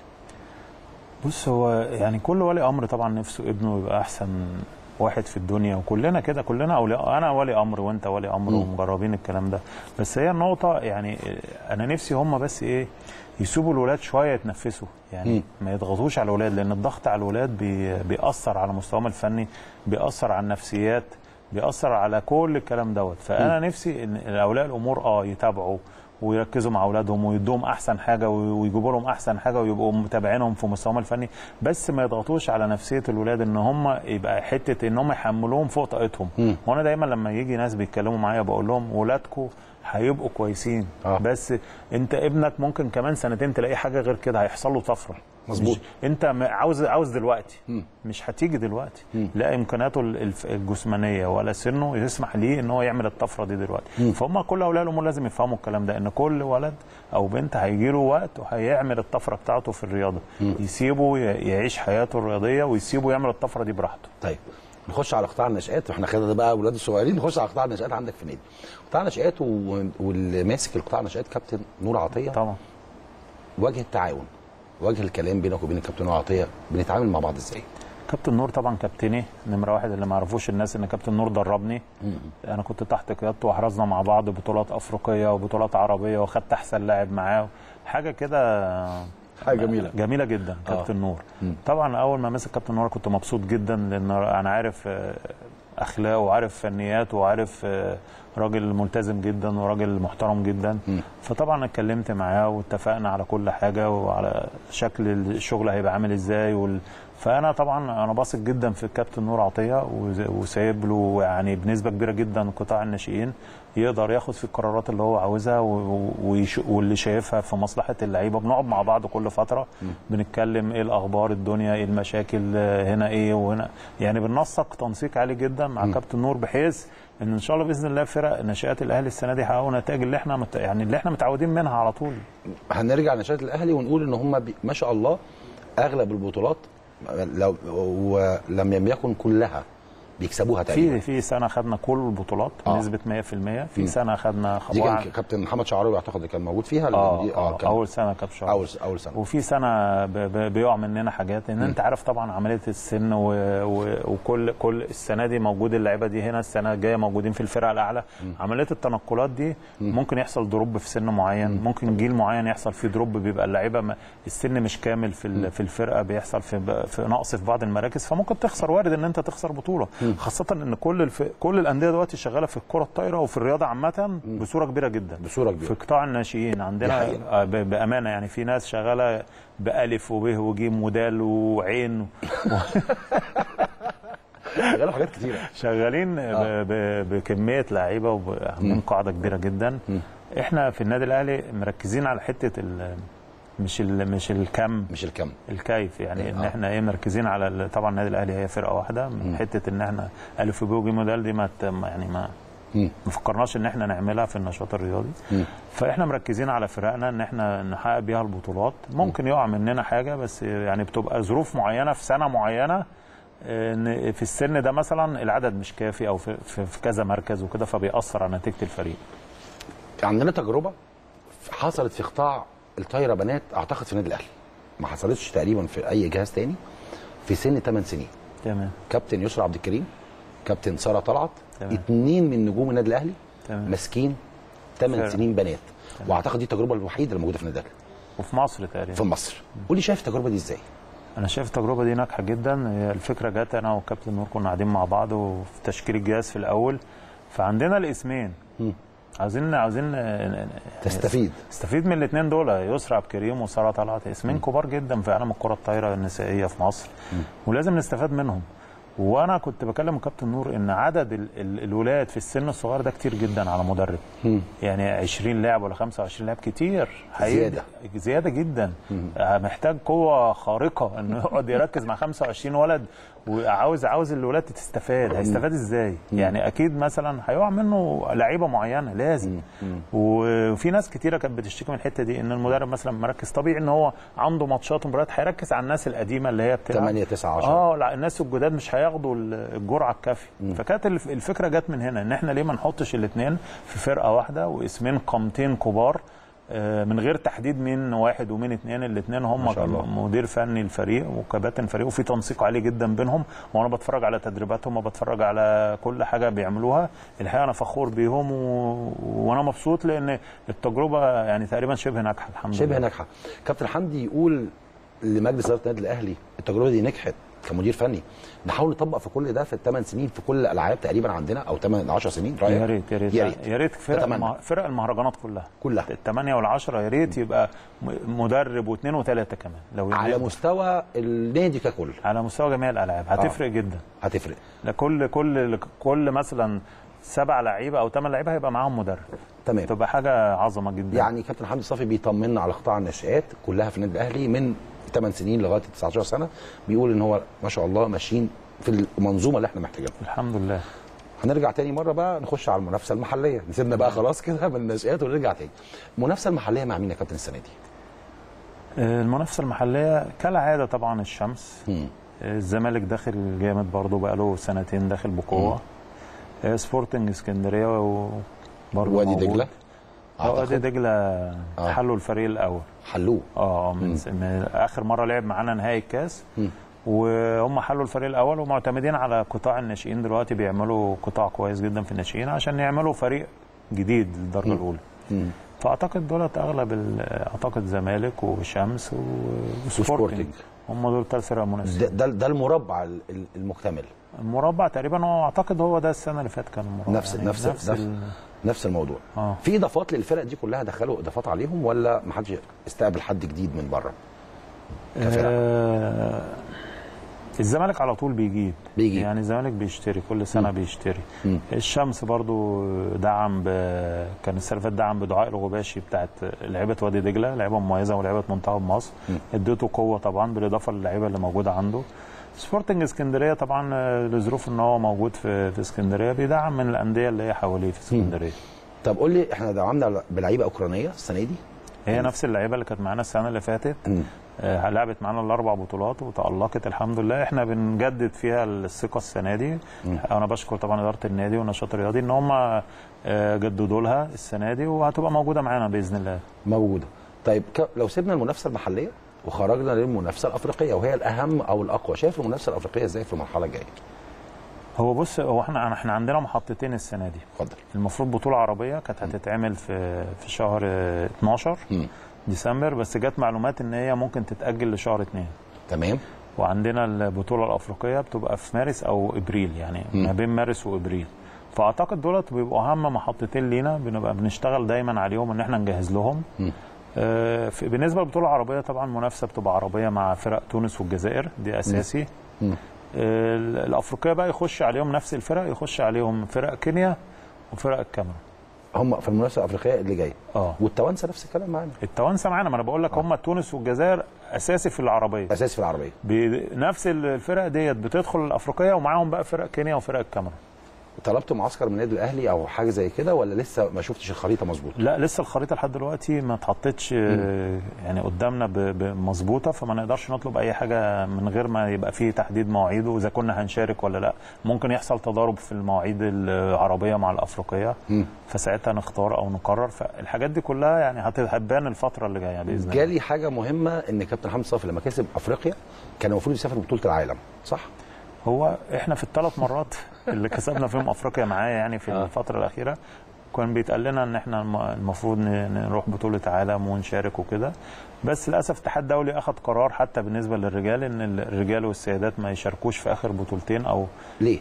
بص هو يعني كل ولي امر طبعا نفسه ابنه يبقى احسن واحد في الدنيا وكلنا كده كلنا اولياء انا ولي امر وانت ولي امر ومجربين الكلام ده بس هي النقطه يعني انا نفسي هم بس ايه يسيبوا الولاد شويه يتنفسوا يعني ما يضغطوش على الولاد لان الضغط على الولاد بي بيأثر على مستواهم الفني بيأثر على النفسيات بيأثر على كل الكلام دوت فانا نفسي ان اولياء الامور اه يتابعوا ويركزوا مع اولادهم ويدوهم احسن حاجه ويجيبوا لهم احسن حاجه ويبقوا متابعينهم في مستواهم الفني بس ما يضغطوش على نفسيه الولاد ان هم يبقى حته ان هم يحملوهم فوق طاقتهم مم. وانا دايما لما يجي ناس بيتكلموا معايا بقول لهم ولادكم هيبقوا كويسين آه. بس انت ابنك ممكن كمان سنتين تلاقيه حاجه غير كده هيحصل له طفره مظبوط. مش- انت م- عاوز عاوز دلوقتي مم. مش هتيجي دلوقتي مم. لا امكاناته ال- الف- الجسمانيه ولا سنه يسمح ليه ان هو يعمل الطفره دي دلوقتي فهم كل اولياء الامور لازم يفهموا الكلام ده ان كل ولد او بنت هيجي له وقت وهيعمل الطفره بتاعته في الرياضه يسيبه ي- يعيش حياته الرياضيه ويسيبه يعمل الطفره دي براحته طيب نخش على قطاع النشآت واحنا خدنا بقى اولاد الصغيرين نخش على قطاع النشآت عندك في النادي قطاع النشآت و- واللي ماسك القطاع النشآت كابتن نور عطيه طبعا وجه التعاون وجه الكلام بينك وبين الكابتن نور عطيه بنتعامل مع بعض ازاي كابتن نور طبعا كابتني نمره واحد اللي ما يعرفوش الناس ان كابتن نور دربني انا كنت تحت قيادته وحرزنا مع بعض بطولات افريقيه وبطولات عربيه واخدت احسن لاعب معاه حاجه كده حاجة جميلة. جميله جدا كابتن نور طبعا اول ما مسك كابتن نور كنت مبسوط جدا لان انا عارف آه، اخلاقه وعارف فنياته وعارف آه، راجل ملتزم جدا وراجل محترم جدا فطبعا اتكلمت معاه واتفقنا على كل حاجه وعلى شكل الشغل هيبقى عامل ازاي وال... فانا طبعا انا باثق جدا في الكابتن نور عطيه وز- وسايب له يعني بنسبه كبيره جدا قطاع الناشئين يقدر ياخد في القرارات اللي هو عاوزها و- ويش... واللي شايفها في مصلحه اللعيبه بنقعد مع بعض كل فتره بنتكلم ايه الاخبار الدنيا ايه المشاكل آه، هنا ايه وهنا يعني بننسق تنسيق عالي جدا مع كابتن نور بحيث ان ان شاء الله باذن الله فرق ناشئات الاهلي السنه دي يحققوا نتائج اللي احنا مت... يعني اللي احنا متعودين منها على طول هنرجع لنشاط الاهلي ونقول ان هم بي... ما شاء الله اغلب البطولات لو ولم يكن كلها بيكسبوها تقريبا في في سنه خدنا كل البطولات آه. بنسبه 100% في سنه خدنا دي خبوع كان كابتن محمد شعراوي اعتقد اللي كان موجود فيها اه, دي آه كان اول سنه كاب شهر اول اول سنه وفي سنه ب- ب- بيقع مننا حاجات ان انت عارف طبعا عمليه السن و... و... وكل كل السنه دي موجود اللعيبه دي هنا السنه الجايه موجودين في الفرقه الاعلى عمليه التنقلات دي ممكن يحصل دروب في سن معين ممكن جيل معين يحصل فيه دروب بيبقى اللعيبه ما- السن مش كامل في ال... في الفرقه بيحصل في ب... في نقص في بعض المراكز فممكن تخسر وارد ان انت تخسر بطوله خاصه ان كل الف... كل الانديه دلوقتي شغاله في الكره الطايره وفي الرياضه عامه بصوره كبيره جدا بصوره كبيره في قطاع الناشئين دي عندنا حقيقة. آه، ب- بامانه يعني في ناس شغاله بالف وب وجيم ودال وعين شغاله حاجات كتيره شغالين ب- ب- بكميه لعيبه وعاملين قاعده كبيره جدا احنا في النادي الاهلي مركزين على حته ال مش ال مش الكم مش الكم الكيف يعني ان آه. احنا ايه مركزين على ال- طبعا النادي الاهلي هي فرقه واحده من حته ان احنا الف وب وجيم ودال دي ما ت- ما- يعني ما مم. ما فكرناش ان احنا نعملها في النشاط الرياضي مم. فاحنا مركزين على فرقنا ان احنا نحقق بيها البطولات ممكن يقع مننا حاجه بس يعني بتبقى ظروف معينه في سنه معينه ان في السن ده مثلا العدد مش كافي او في, في, في كذا مركز وكده فبيأثر على نتيجه الفريق عندنا تجربه حصلت في قطاع الطايره بنات اعتقد في النادي الاهلي ما حصلتش تقريبا في اي جهاز تاني في سن 8 سنين تمام كابتن يسرا عبد الكريم كابتن ساره طلعت تمام. اتنين من نجوم النادي الاهلي تمام ماسكين 8 فعلا. سنين بنات واعتقد دي التجربه الوحيده اللي موجوده في النادي الاهلي وفي مصر تقريبا في مصر قولي شايف التجربه دي ازاي انا شايف التجربه دي ناجحه جدا هي الفكره جت انا وكابتن نور كنا قاعدين مع بعض وفي تشكيل الجهاز في الاول فعندنا الاسمين مم. عاوزين عاوزين يعني تستفيد استفيد من الاثنين دول يسرى عبد الكريم وساره طلعت اسمين كبار جدا في عالم الكره الطايره النسائيه في مصر ولازم نستفاد منهم وانا كنت بكلم كابتن نور ان عدد ال ال الولاد في السن الصغير ده كتير جدا على مدرب يعني 20 لاعب ولا 25 لاعب كتير هيدي- زيادة. زياده جدا آه، محتاج قوه خارقه انه يقعد يركز مع 25 ولد وعاوز عاوز الولاد تستفاد هيستفاد ازاي يعني اكيد مثلا هيقع منه لعيبه معينه لازم وفي ناس كتيره كانت بتشتكي من الحته دي ان المدرب مثلا مركز طبيعي ان هو عنده ماتشات ومباريات هيركز على الناس القديمه اللي هي بتلعب 8 9 10 اه لا الناس الجداد مش هياخدوا ال- الجرعه الكافيه فكانت الف- الفكره جت من هنا ان احنا ليه ما نحطش الاثنين في فرقه واحده واسمين قامتين كبار آه، من غير تحديد مين واحد ومين اثنين الاثنين هم ما شاء الله. مدير فني الفريق وكباتن فريق وفي تنسيق عالي جدا بينهم وانا بتفرج على تدريباتهم وبتفرج على كل حاجه بيعملوها الحقيقه انا فخور بيهم و... وانا مبسوط لان التجربه يعني تقريبا شبه ناجحه الحمد شبه لله ناجحه كابتن حمدي يقول لمجلس اداره النادي الاهلي التجربه دي نجحت كمدير فني نحاول نطبق في كل ده في الثمان سنين في كل الالعاب تقريبا عندنا او 8 10 سنين رايك يا ريت يا ريت يا ريت يا ريت فرق أتمنى. المه... فرق المهرجانات كلها كلها الثمانية والعشرة يا ريت يبقى م- مدرب واثنين وثلاثة كمان لو على يقدر. مستوى النادي ككل على مستوى جميع الألعاب هتفرق جدا هتفرق لكل كل كل مثلا سبع لعيبة أو ثمان لعيبة هيبقى معاهم مدرب تمام تبقى حاجة عظمة جدا يعني كابتن حمدي صافي بيطمنا على قطاع الناشئات كلها في النادي الاهلي من 8 سنين لغايه 19 سنه بيقول ان هو ما شاء الله ماشيين في المنظومه اللي احنا محتاجينها الحمد لله هنرجع تاني مره بقى نخش على المنافسه المحليه نسيبنا بقى خلاص كده من الناشئات ونرجع تاني المنافسه المحليه مع مين يا كابتن السنه دي آه، المنافسة المحلية كالعادة طبعا الشمس مم. آه، الزمالك داخل جامد برضه بقاله سنتين داخل بقوة آه، سبورتنج اسكندرية وبرضه وادي موجود. دجله آه، وادي اعتقد دجلة حلوا الفريق الأول حلوه اه من, من اخر مره لعب معانا نهائي الكاس مم. وهم حلوا الفريق الاول ومعتمدين على قطاع الناشئين دلوقتي بيعملوا قطاع كويس جدا في الناشئين عشان يعملوا فريق جديد للدرجه الاولى مم. فاعتقد دولت اغلب ال- اعتقد زمالك وشمس و- وسبورتنج. وسبورتنج هم دول ثلاث فرق ده, منافسين ده, ده المربع ال- ال- المكتمل المربع تقريبا هو اعتقد هو ده السنه اللي فاتت كان المربع نفس يعني نفس نفس, ال- نفس الموضوع اه في اضافات للفرق دي كلها دخلوا اضافات عليهم ولا ما حدش استقبل حد جديد من بره كفرق. آه الزمالك على طول بيجيب بيجيب. يعني الزمالك بيشتري كل سنه بيشتري مم. الشمس برضو دعم ب... كان السنه اللي فاتت دعم بدعاء الغباشي بتاعت لعيبه وادي دجله لعيبه مميزه ولعيبه منتخب مصر اديته قوه طبعا بالاضافه للعيبه اللي موجوده عنده سبورتنج اسكندريه طبعا آه، لظروف ان هو موجود في في اسكندريه بيدعم من الانديه اللي هي حواليه في اسكندريه طب قول لي احنا دعمنا بلعيبه اوكرانيه السنه دي هي نفس اللعيبه اللي كانت معانا السنه اللي فاتت مم. آه، لعبت معانا الاربع بطولات وتالقت الحمد لله احنا بنجدد فيها الثقه السنه دي انا بشكر طبعا اداره النادي والنشاط الرياضي ان هم آه، جددوا لها السنه دي وهتبقى موجوده معانا باذن الله موجوده طيب ك- لو سيبنا المنافسه المحليه وخرجنا للمنافسه الافريقيه وهي الاهم او الاقوى شايف المنافسه الافريقيه ازاي في المرحله الجايه هو بص هو احنا احنا عندنا محطتين السنه دي اتفضل المفروض بطوله عربيه كانت هتتعمل في في شهر آه، 12 مم. ديسمبر بس جت معلومات ان هي ممكن تتاجل لشهر 2 تمام وعندنا البطوله الافريقيه بتبقى في مارس او ابريل يعني مم. ما بين مارس وابريل فاعتقد دولت بيبقوا اهم محطتين لينا بنبقى بنشتغل دايما عليهم ان احنا نجهز لهم مم. آه، في- بالنسبه للبطوله العربيه طبعا منافسه بتبقى عربيه مع فرق تونس والجزائر دي اساسي مم. آه، الافريقيه بقى يخش عليهم نفس الفرق يخش عليهم فرق كينيا وفرق الكاميرون هم في المنافسه الافريقيه اللي جايه اه والتوانسه نفس الكلام معانا التوانسه معانا ما انا بقول لك هم تونس والجزائر اساسي في العربيه اساسي في العربيه بنفس الفرق ديت بتدخل الافريقيه ومعاهم بقى فرق كينيا وفرق الكاميرون طلبت معسكر من النادي الاهلي او حاجه زي كده ولا لسه ما شفتش الخريطه مظبوط لا لسه الخريطه لحد دلوقتي ما اتحطتش آه، يعني قدامنا ب- ب- مظبوطه فما نقدرش نطلب اي حاجه من غير ما يبقى فيه تحديد مواعيد واذا كنا هنشارك ولا لا ممكن يحصل تضارب في المواعيد العربيه مع الافريقيه مم. فساعتها نختار او نقرر فالحاجات دي كلها يعني هت- هتبان الفتره اللي جايه باذن الله جالي حاجه مهمه ان كابتن حمد صافي لما كسب افريقيا كان المفروض يسافر بطوله العالم صح هو احنا في الثلاث مرات اللي كسبنا فيهم افريقيا معايا يعني في آه. الفتره الاخيره كان بيتقال لنا ان احنا الم- المفروض ن- نروح بطوله عالم ونشارك وكده بس للاسف الاتحاد الدولي اخذ قرار حتى بالنسبه للرجال ان الرجال والسيدات ما يشاركوش في اخر بطولتين او ليه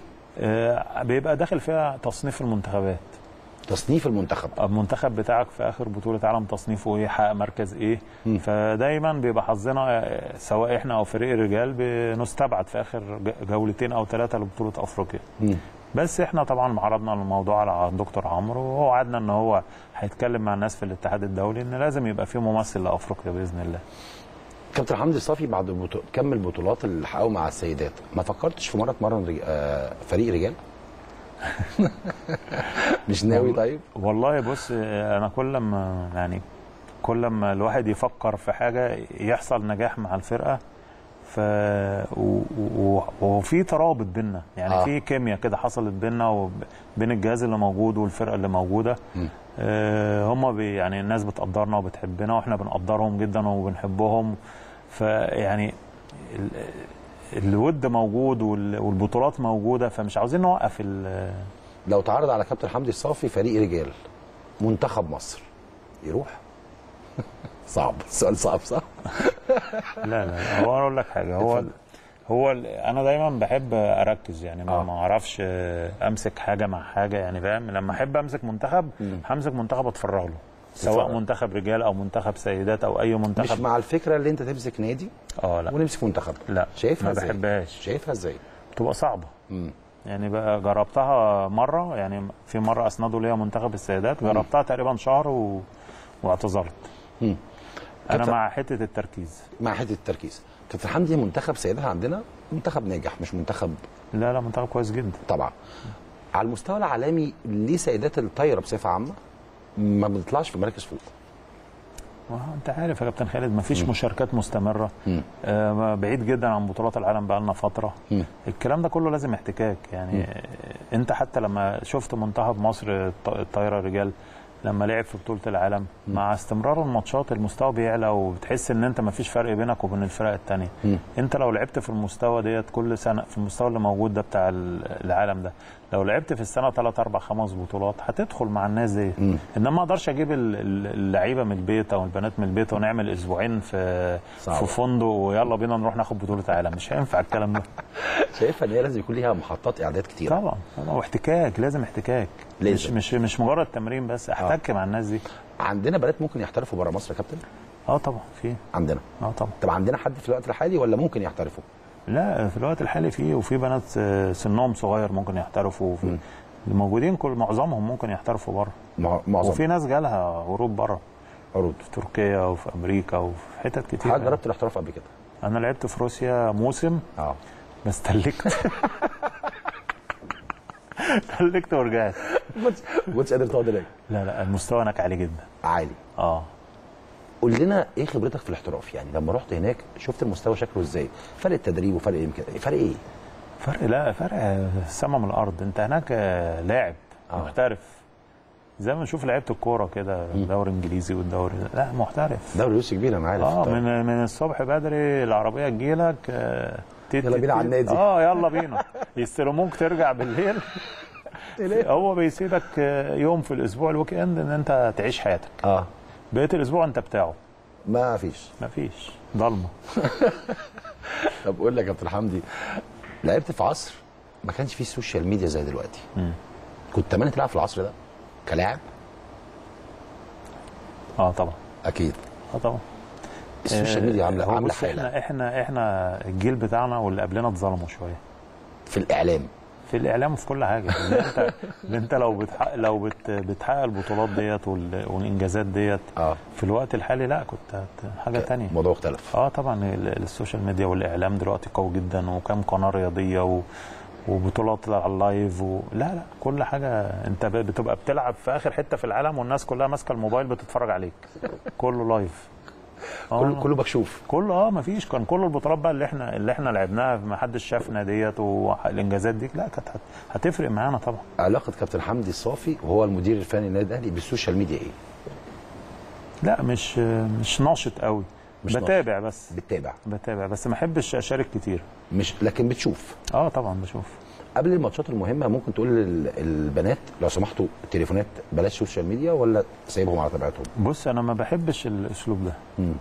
آه، بيبقى داخل فيها تصنيف المنتخبات تصنيف المنتخب المنتخب بتاعك في اخر بطوله عالم تصنيفه ايه حقق مركز ايه مم. فدايما بيبقى حظنا آه، سواء احنا او فريق الرجال بنستبعد في اخر ج- جولتين او ثلاثه لبطوله افريقيا مم. بس احنا طبعا عرضنا الموضوع على الدكتور عمرو وهو وعدنا ان هو هيتكلم مع الناس في الاتحاد الدولي ان لازم يبقى في ممثل لافريقيا باذن الله كابتن حمدي صافي بعد بطو... كم البطولات اللي حققوا مع السيدات ما فكرتش في مره تمرن رج... آه فريق رجال مش ناوي طيب والله بص آه، انا كل ما يعني كل ما الواحد يفكر في حاجه يحصل نجاح مع الفرقه ف و... و... وفي ترابط بينا يعني آه. آه. في كيمياء كده حصلت بينا وبين الجهاز اللي موجود والفرقه اللي موجوده مم. آه هم بي يعني الناس بتقدرنا وبتحبنا واحنا بنقدرهم جدا وبنحبهم فيعني ال... الود موجود وال- والبطولات موجوده فمش عاوزين نوقف ال... لو تعرض على كابتن حمدي الصافي فريق رجال منتخب مصر يروح صعب السؤال صعب صح لا لا لا، هو انا اقول لك حاجه هو اتفضل. هو ال- انا دايما بحب اركز يعني ما آه. ما اعرفش آه، امسك حاجه مع حاجه يعني فاهم لما احب امسك منتخب مم. همسك منتخب اتفرغ له سواء تتفرج. منتخب رجال او منتخب سيدات او اي مش منتخب مع الفكره اللي انت تمسك نادي اه لا ونمسك منتخب لا شايفها ما ازاي؟ بحبهاش شايفها ازاي بتبقى صعبه مم. يعني بقى جربتها مره يعني في مره اسندوا ليا منتخب السيدات جربتها تقريبا شهر و... واعتذرت مم. انا كابتن- مع حته التركيز مع حته التركيز كابتن حمدي منتخب سيدات عندنا منتخب ناجح مش منتخب لا لا منتخب كويس جدا طبعا على المستوى العالمي ليه سيدات الطايره بصفه عامه ما بتطلعش في مراكز فوق ما هو انت عارف يا كابتن خالد مفيش مشاركات مستمره مم. آه بعيد جدا عن بطولات العالم بقى لنا فتره مم. الكلام ده كله لازم احتكاك يعني آه انت حتى لما شفت منتخب مصر الط- الطايره رجال لما لعب في بطوله العالم مع استمرار الماتشات المستوى بيعلى وبتحس ان انت مفيش فرق بينك وبين الفرق التانية مم. انت لو لعبت في المستوى ديت كل سنه في المستوى اللي موجود ده بتاع ال- العالم ده لو لعبت في السنه 3 4 5 بطولات هتدخل مع الناس ديت مم. انما ما اقدرش اجيب ال- ال- اللعيبه من البيت او البنات من البيت ونعمل اسبوعين في صعب. في فندق ويلا بينا نروح ناخد بطوله عالم مش هينفع الكلام ده شايفها ان هي لازم يكون ليها محطات اعداد كتير طبعا طبعا واحتكاك لازم احتكاك لازم. مش مش مش مجرد تمرين بس احتك مع الناس دي عندنا بنات ممكن يحترفوا بره مصر يا كابتن اه طبعا في عندنا اه طبعا طب عندنا حد في الوقت الحالي ولا ممكن يحترفوا لا في الوقت الحالي في وفي بنات آه، سنهم صغير ممكن يحترفوا وفي الموجودين كل معظمهم ممكن يحترفوا بره مع- معظم وفي ناس جالها عروض بره عروض في تركيا وفي امريكا وفي حتت كتير حضرتك جربت الاحتراف قبل كده انا لعبت في روسيا موسم اه بس تلكت تلكت ورجعت ما كنتش قادر تقعد هناك لا لا المستوى هناك عالي جدا عالي اه قول لنا ايه خبرتك في الاحتراف يعني لما رحت هناك شفت المستوى شكله ازاي فرق التدريب وفرق يمكن فرق ايه فرق لا فرق السما من الارض انت هناك آه، لاعب آه. محترف زي ما نشوف لعيبه الكوره كده الدوري الانجليزي والدوري لا محترف دوري روسي كبير انا عارف اه طيب. من من الصبح بدري العربيه تجيلك آه، تيت- يلا بينا تيت- على النادي. اه يلا بينا يستلموك ترجع بالليل هو بيسيبك آه، يوم في الاسبوع الويك اند ان انت تعيش حياتك اه بقيه الاسبوع انت بتاعه ما فيش مفيش ضلمه طب قول لي يا كابتن حمدي لعبت في عصر ما كانش فيه السوشيال ميديا زي دلوقتي مم. كنت تمنى تلعب في العصر ده كلاعب اه طبعا اكيد اه طبعا السوشيال ميديا عامله هو عامله بص حاله احنا احنا احنا الجيل بتاعنا واللي قبلنا اتظلموا شويه في الاعلام في الاعلام وفي كل حاجه ان انت ان انت لو بتحقق لو بت بتحقق البطولات ديت وال- والانجازات ديت اه في الوقت الحالي لا كنت هت- حاجه تانية الموضوع اختلف اه طبعا ال- السوشيال ميديا والاعلام دلوقتي قوي جدا وكم قناه رياضيه و وبطولات على اللايف و... لا لا كل حاجه انت ب- بتبقى بتلعب في اخر حته في العالم والناس كلها ماسكه الموبايل بتتفرج عليك كله لايف كله كله مكشوف كله اه مفيش كان كل البطولات بقى اللي احنا اللي احنا لعبناها ما حدش شافنا ديت والانجازات دي لا كانت هت- هتفرق معانا طبعا علاقه كابتن حمدي الصافي وهو المدير الفني للنادي الاهلي بالسوشيال ميديا ايه؟ لا مش مش ناشط قوي مش بتابع بس بتتابع بتابع بس ما احبش اشارك كتير مش لكن بتشوف اه طبعا بشوف قبل الماتشات المهمه ممكن تقول للبنات لو سمحتوا التليفونات بلاش سوشيال ميديا ولا سايبهم على طبيعتهم؟ بص انا ما بحبش الاسلوب ده مم.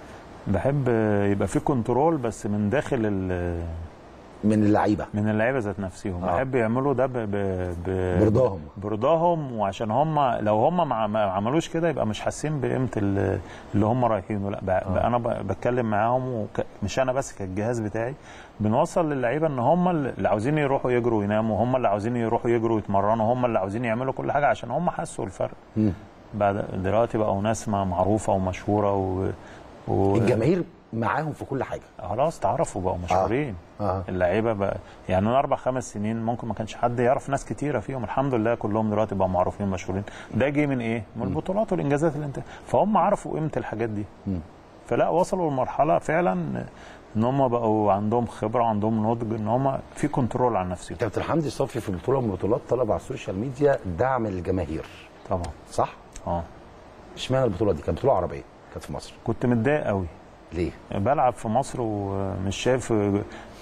بحب يبقى في كنترول بس من داخل ال- من اللعيبه من اللعيبه ذات نفسهم آه. بحب يعملوا ده ب... ب... ب... برضاهم برضاهم وعشان هم لو هم ما ما عملوش كده يبقى مش حاسين بقيمه ال- اللي هم رايحينه لا بقى بقى انا ب- بتكلم معاهم وك... مش انا بس كالجهاز بتاعي بنوصل للعيبه ان هم اللي عاوزين يروحوا يجروا ويناموا هم اللي عاوزين يروحوا يجروا ويتمرنوا هم اللي عاوزين يعملوا كل حاجه عشان هم حسوا الفرق مم. بعد دلوقتي بقوا ناس ما- معروفه ومشهوره و... و... الجماهير معاهم في كل حاجه خلاص تعرفوا بقوا مشهورين اه اللعيبه بقى يعني من اربع خمس سنين ممكن ما كانش حد يعرف ناس كتيره فيهم الحمد لله كلهم دلوقتي بقوا معروفين مشهورين ده جه من ايه؟ من البطولات والانجازات اللي انت فهم عرفوا قيمه الحاجات دي مم. فلا وصلوا لمرحله فعلا ان هم بقوا عندهم خبره وعندهم نضج ان هم في كنترول على نفسهم كابتن حمدي الصافي في بطوله من البطولات طلب على السوشيال ميديا دعم الجماهير طبعا صح؟ اه اشمعنى البطوله دي؟ كانت بطوله عربيه كانت في مصر كنت متضايق قوي ليه؟ بلعب في مصر ومش شايف و...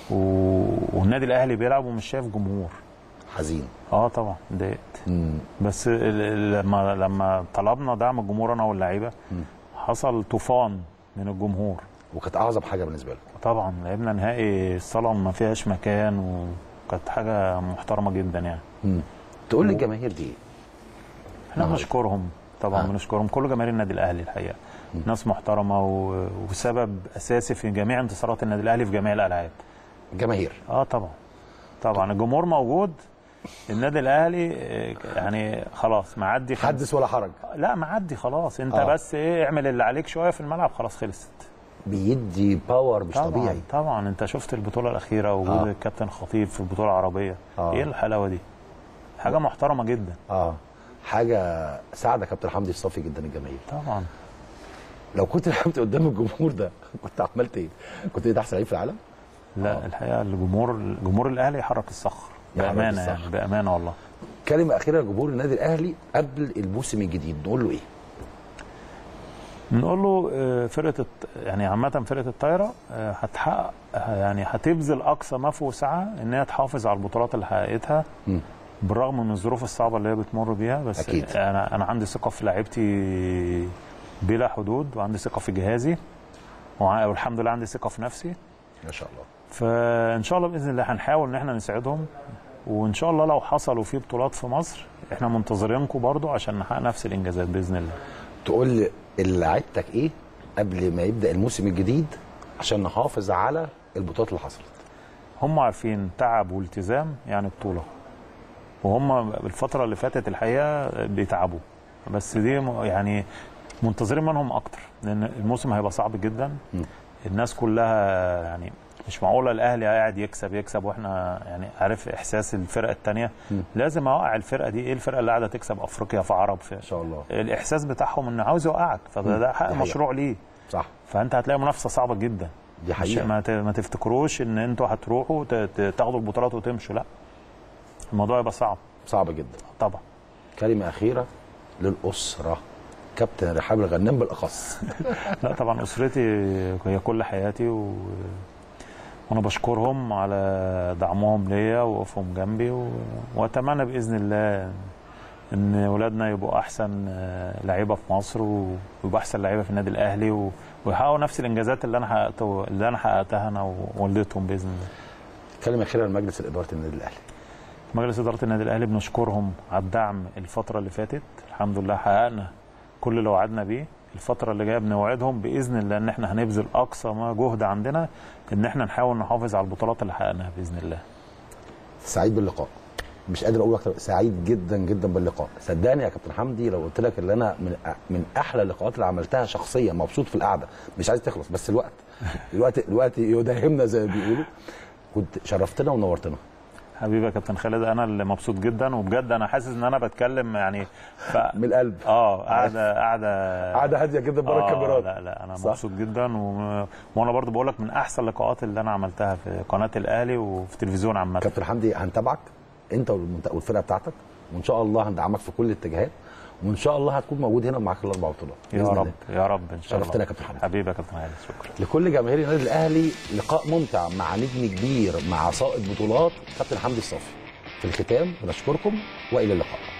والنادي الاهلي بيلعب ومش شايف جمهور حزين اه طبعا اتضايقت مم. بس ال- ال- لما لما طلبنا دعم الجمهور انا واللعيبه حصل طوفان من الجمهور وكانت اعظم حاجه بالنسبه لك طبعا لعبنا نهائي الصاله ما فيهاش مكان وكانت حاجه محترمه جدا يعني مم. تقول للجماهير دي ايه؟ احنا نعم. بنشكرهم طبعا آه. بنشكرهم كل جماهير النادي الاهلي الحقيقه ناس محترمه و- وسبب اساسي في جميع انتصارات النادي الاهلي في جميع الالعاب جماهير اه طبعا طبعا الجمهور موجود النادي الاهلي آه، يعني خلاص معدي خمس- حدث ولا حرج لا معدي خلاص انت آه. آه. بس ايه اعمل اللي عليك شويه في الملعب خلاص خلصت بيدي باور مش طبعا طبيعي طبعا انت شفت البطوله الاخيره وجود آه. آه. الكابتن خطيب في البطوله العربيه آه. آه. ايه الحلاوه دي حاجه محترمه جدا اه حاجه ساعده كابتن حمدي الصافي جدا الجماهير طبعا لو كنت لعبت قدام الجمهور ده كنت عملت ايه؟ كنت بقيت احسن لعيب في العالم؟ لا الحقيقه الجمهور الجمهور الاهلي يحرك الصخر يحرك بامانه الصخر. يعني بامانه والله كلمه اخيره لجمهور النادي الاهلي قبل الموسم الجديد نقول له ايه؟ نقول له آه، فرقه الط- يعني عامه فرقه الطايره آه، هتحقق آه، يعني هتبذل اقصى ما في وسعها ان هي تحافظ على البطولات اللي حققتها مم. بالرغم من الظروف الصعبه اللي هي بتمر بيها بس أكيد. انا انا عندي ثقه في لعيبتي بلا حدود وعندي ثقه في جهازي وع- والحمد لله عندي ثقه في نفسي ما شاء الله فان شاء الله باذن الله هنحاول ان احنا نساعدهم وان شاء الله لو حصلوا في بطولات في مصر احنا منتظرينكم برضو عشان نحقق نفس الانجازات باذن الله تقول لي لعيبتك ايه قبل ما يبدا الموسم الجديد عشان نحافظ على البطولات اللي حصلت هم عارفين تعب والتزام يعني بطوله وهم الفتره اللي فاتت الحقيقه بيتعبوا بس دي م- يعني منتظرين منهم اكتر لان الموسم هيبقى صعب جدا م. الناس كلها يعني مش معقوله الاهلي قاعد يكسب يكسب واحنا يعني عارف احساس الفرقه الثانيه لازم اوقع الفرقه دي ايه الفرقه اللي قاعده تكسب افريقيا في عرب في ان شاء الله الاحساس بتاعهم انه عاوز يوقعك فده ده حق دي حقيقة. مشروع ليه صح فانت هتلاقي منافسه صعبه جدا دي مش حقيقه ما ت- ما تفتكروش ان انتوا هتروحوا ت- ت- تاخدوا البطولات وتمشوا لا الموضوع يبقى صعب صعب جدا طبعا كلمه اخيره للاسره كابتن رحاب الغنام بالاخص لا طبعا اسرتي هي كل حياتي و... وانا بشكرهم على دعمهم ليا ووقوفهم جنبي و... واتمنى باذن الله ان اولادنا يبقوا احسن آه، لعيبه في مصر و- ويبقوا احسن لعيبه في النادي الاهلي و... ويحققوا نفس الانجازات اللي انا حققته اللي انا حققتها انا ووالدتهم باذن الله كلمه اخيره لمجلس اداره النادي الاهلي مجلس اداره النادي الاهلي بنشكرهم على الدعم الفتره اللي فاتت الحمد لله حققنا كل اللي وعدنا بيه الفتره اللي جايه بنوعدهم باذن الله ان احنا هنبذل اقصى ما جهد عندنا ان احنا نحاول نحافظ على البطولات اللي حققناها باذن الله سعيد باللقاء مش قادر اقول اكتر سعيد جدا جدا باللقاء صدقني يا كابتن حمدي لو قلت لك ان انا من من احلى اللقاءات اللي عملتها شخصيا مبسوط في القعده مش عايز تخلص بس الوقت الوقت الوقت يداهمنا زي ما بيقولوا كنت شرفتنا ونورتنا حبيبي يا كابتن خالد انا اللي مبسوط جدا وبجد انا حاسس ان انا بتكلم يعني ف... من القلب اه قاعده قاعده قعده هاديه جدا بره آه الكاميرات لا لا انا صح. مبسوط جدا و... وانا برضو بقول لك من احسن اللقاءات اللي انا عملتها في قناه الاهلي وفي التلفزيون عامه كابتن حمدي هنتابعك انت والمنت- والفرقه بتاعتك وان شاء الله هندعمك في كل الاتجاهات وان شاء الله هتكون موجود هنا معاك الاربع بطولات يا بإذن رب الله. يا رب ان شاء الله شرفتنا يا كابتن حمدي. حبيبي يا كابتن خالد شكرا لكل جماهير النادي الاهلي لقاء ممتع مع نجم كبير مع صائد بطولات كابتن حمدي الصافي في الختام بنشكركم والى اللقاء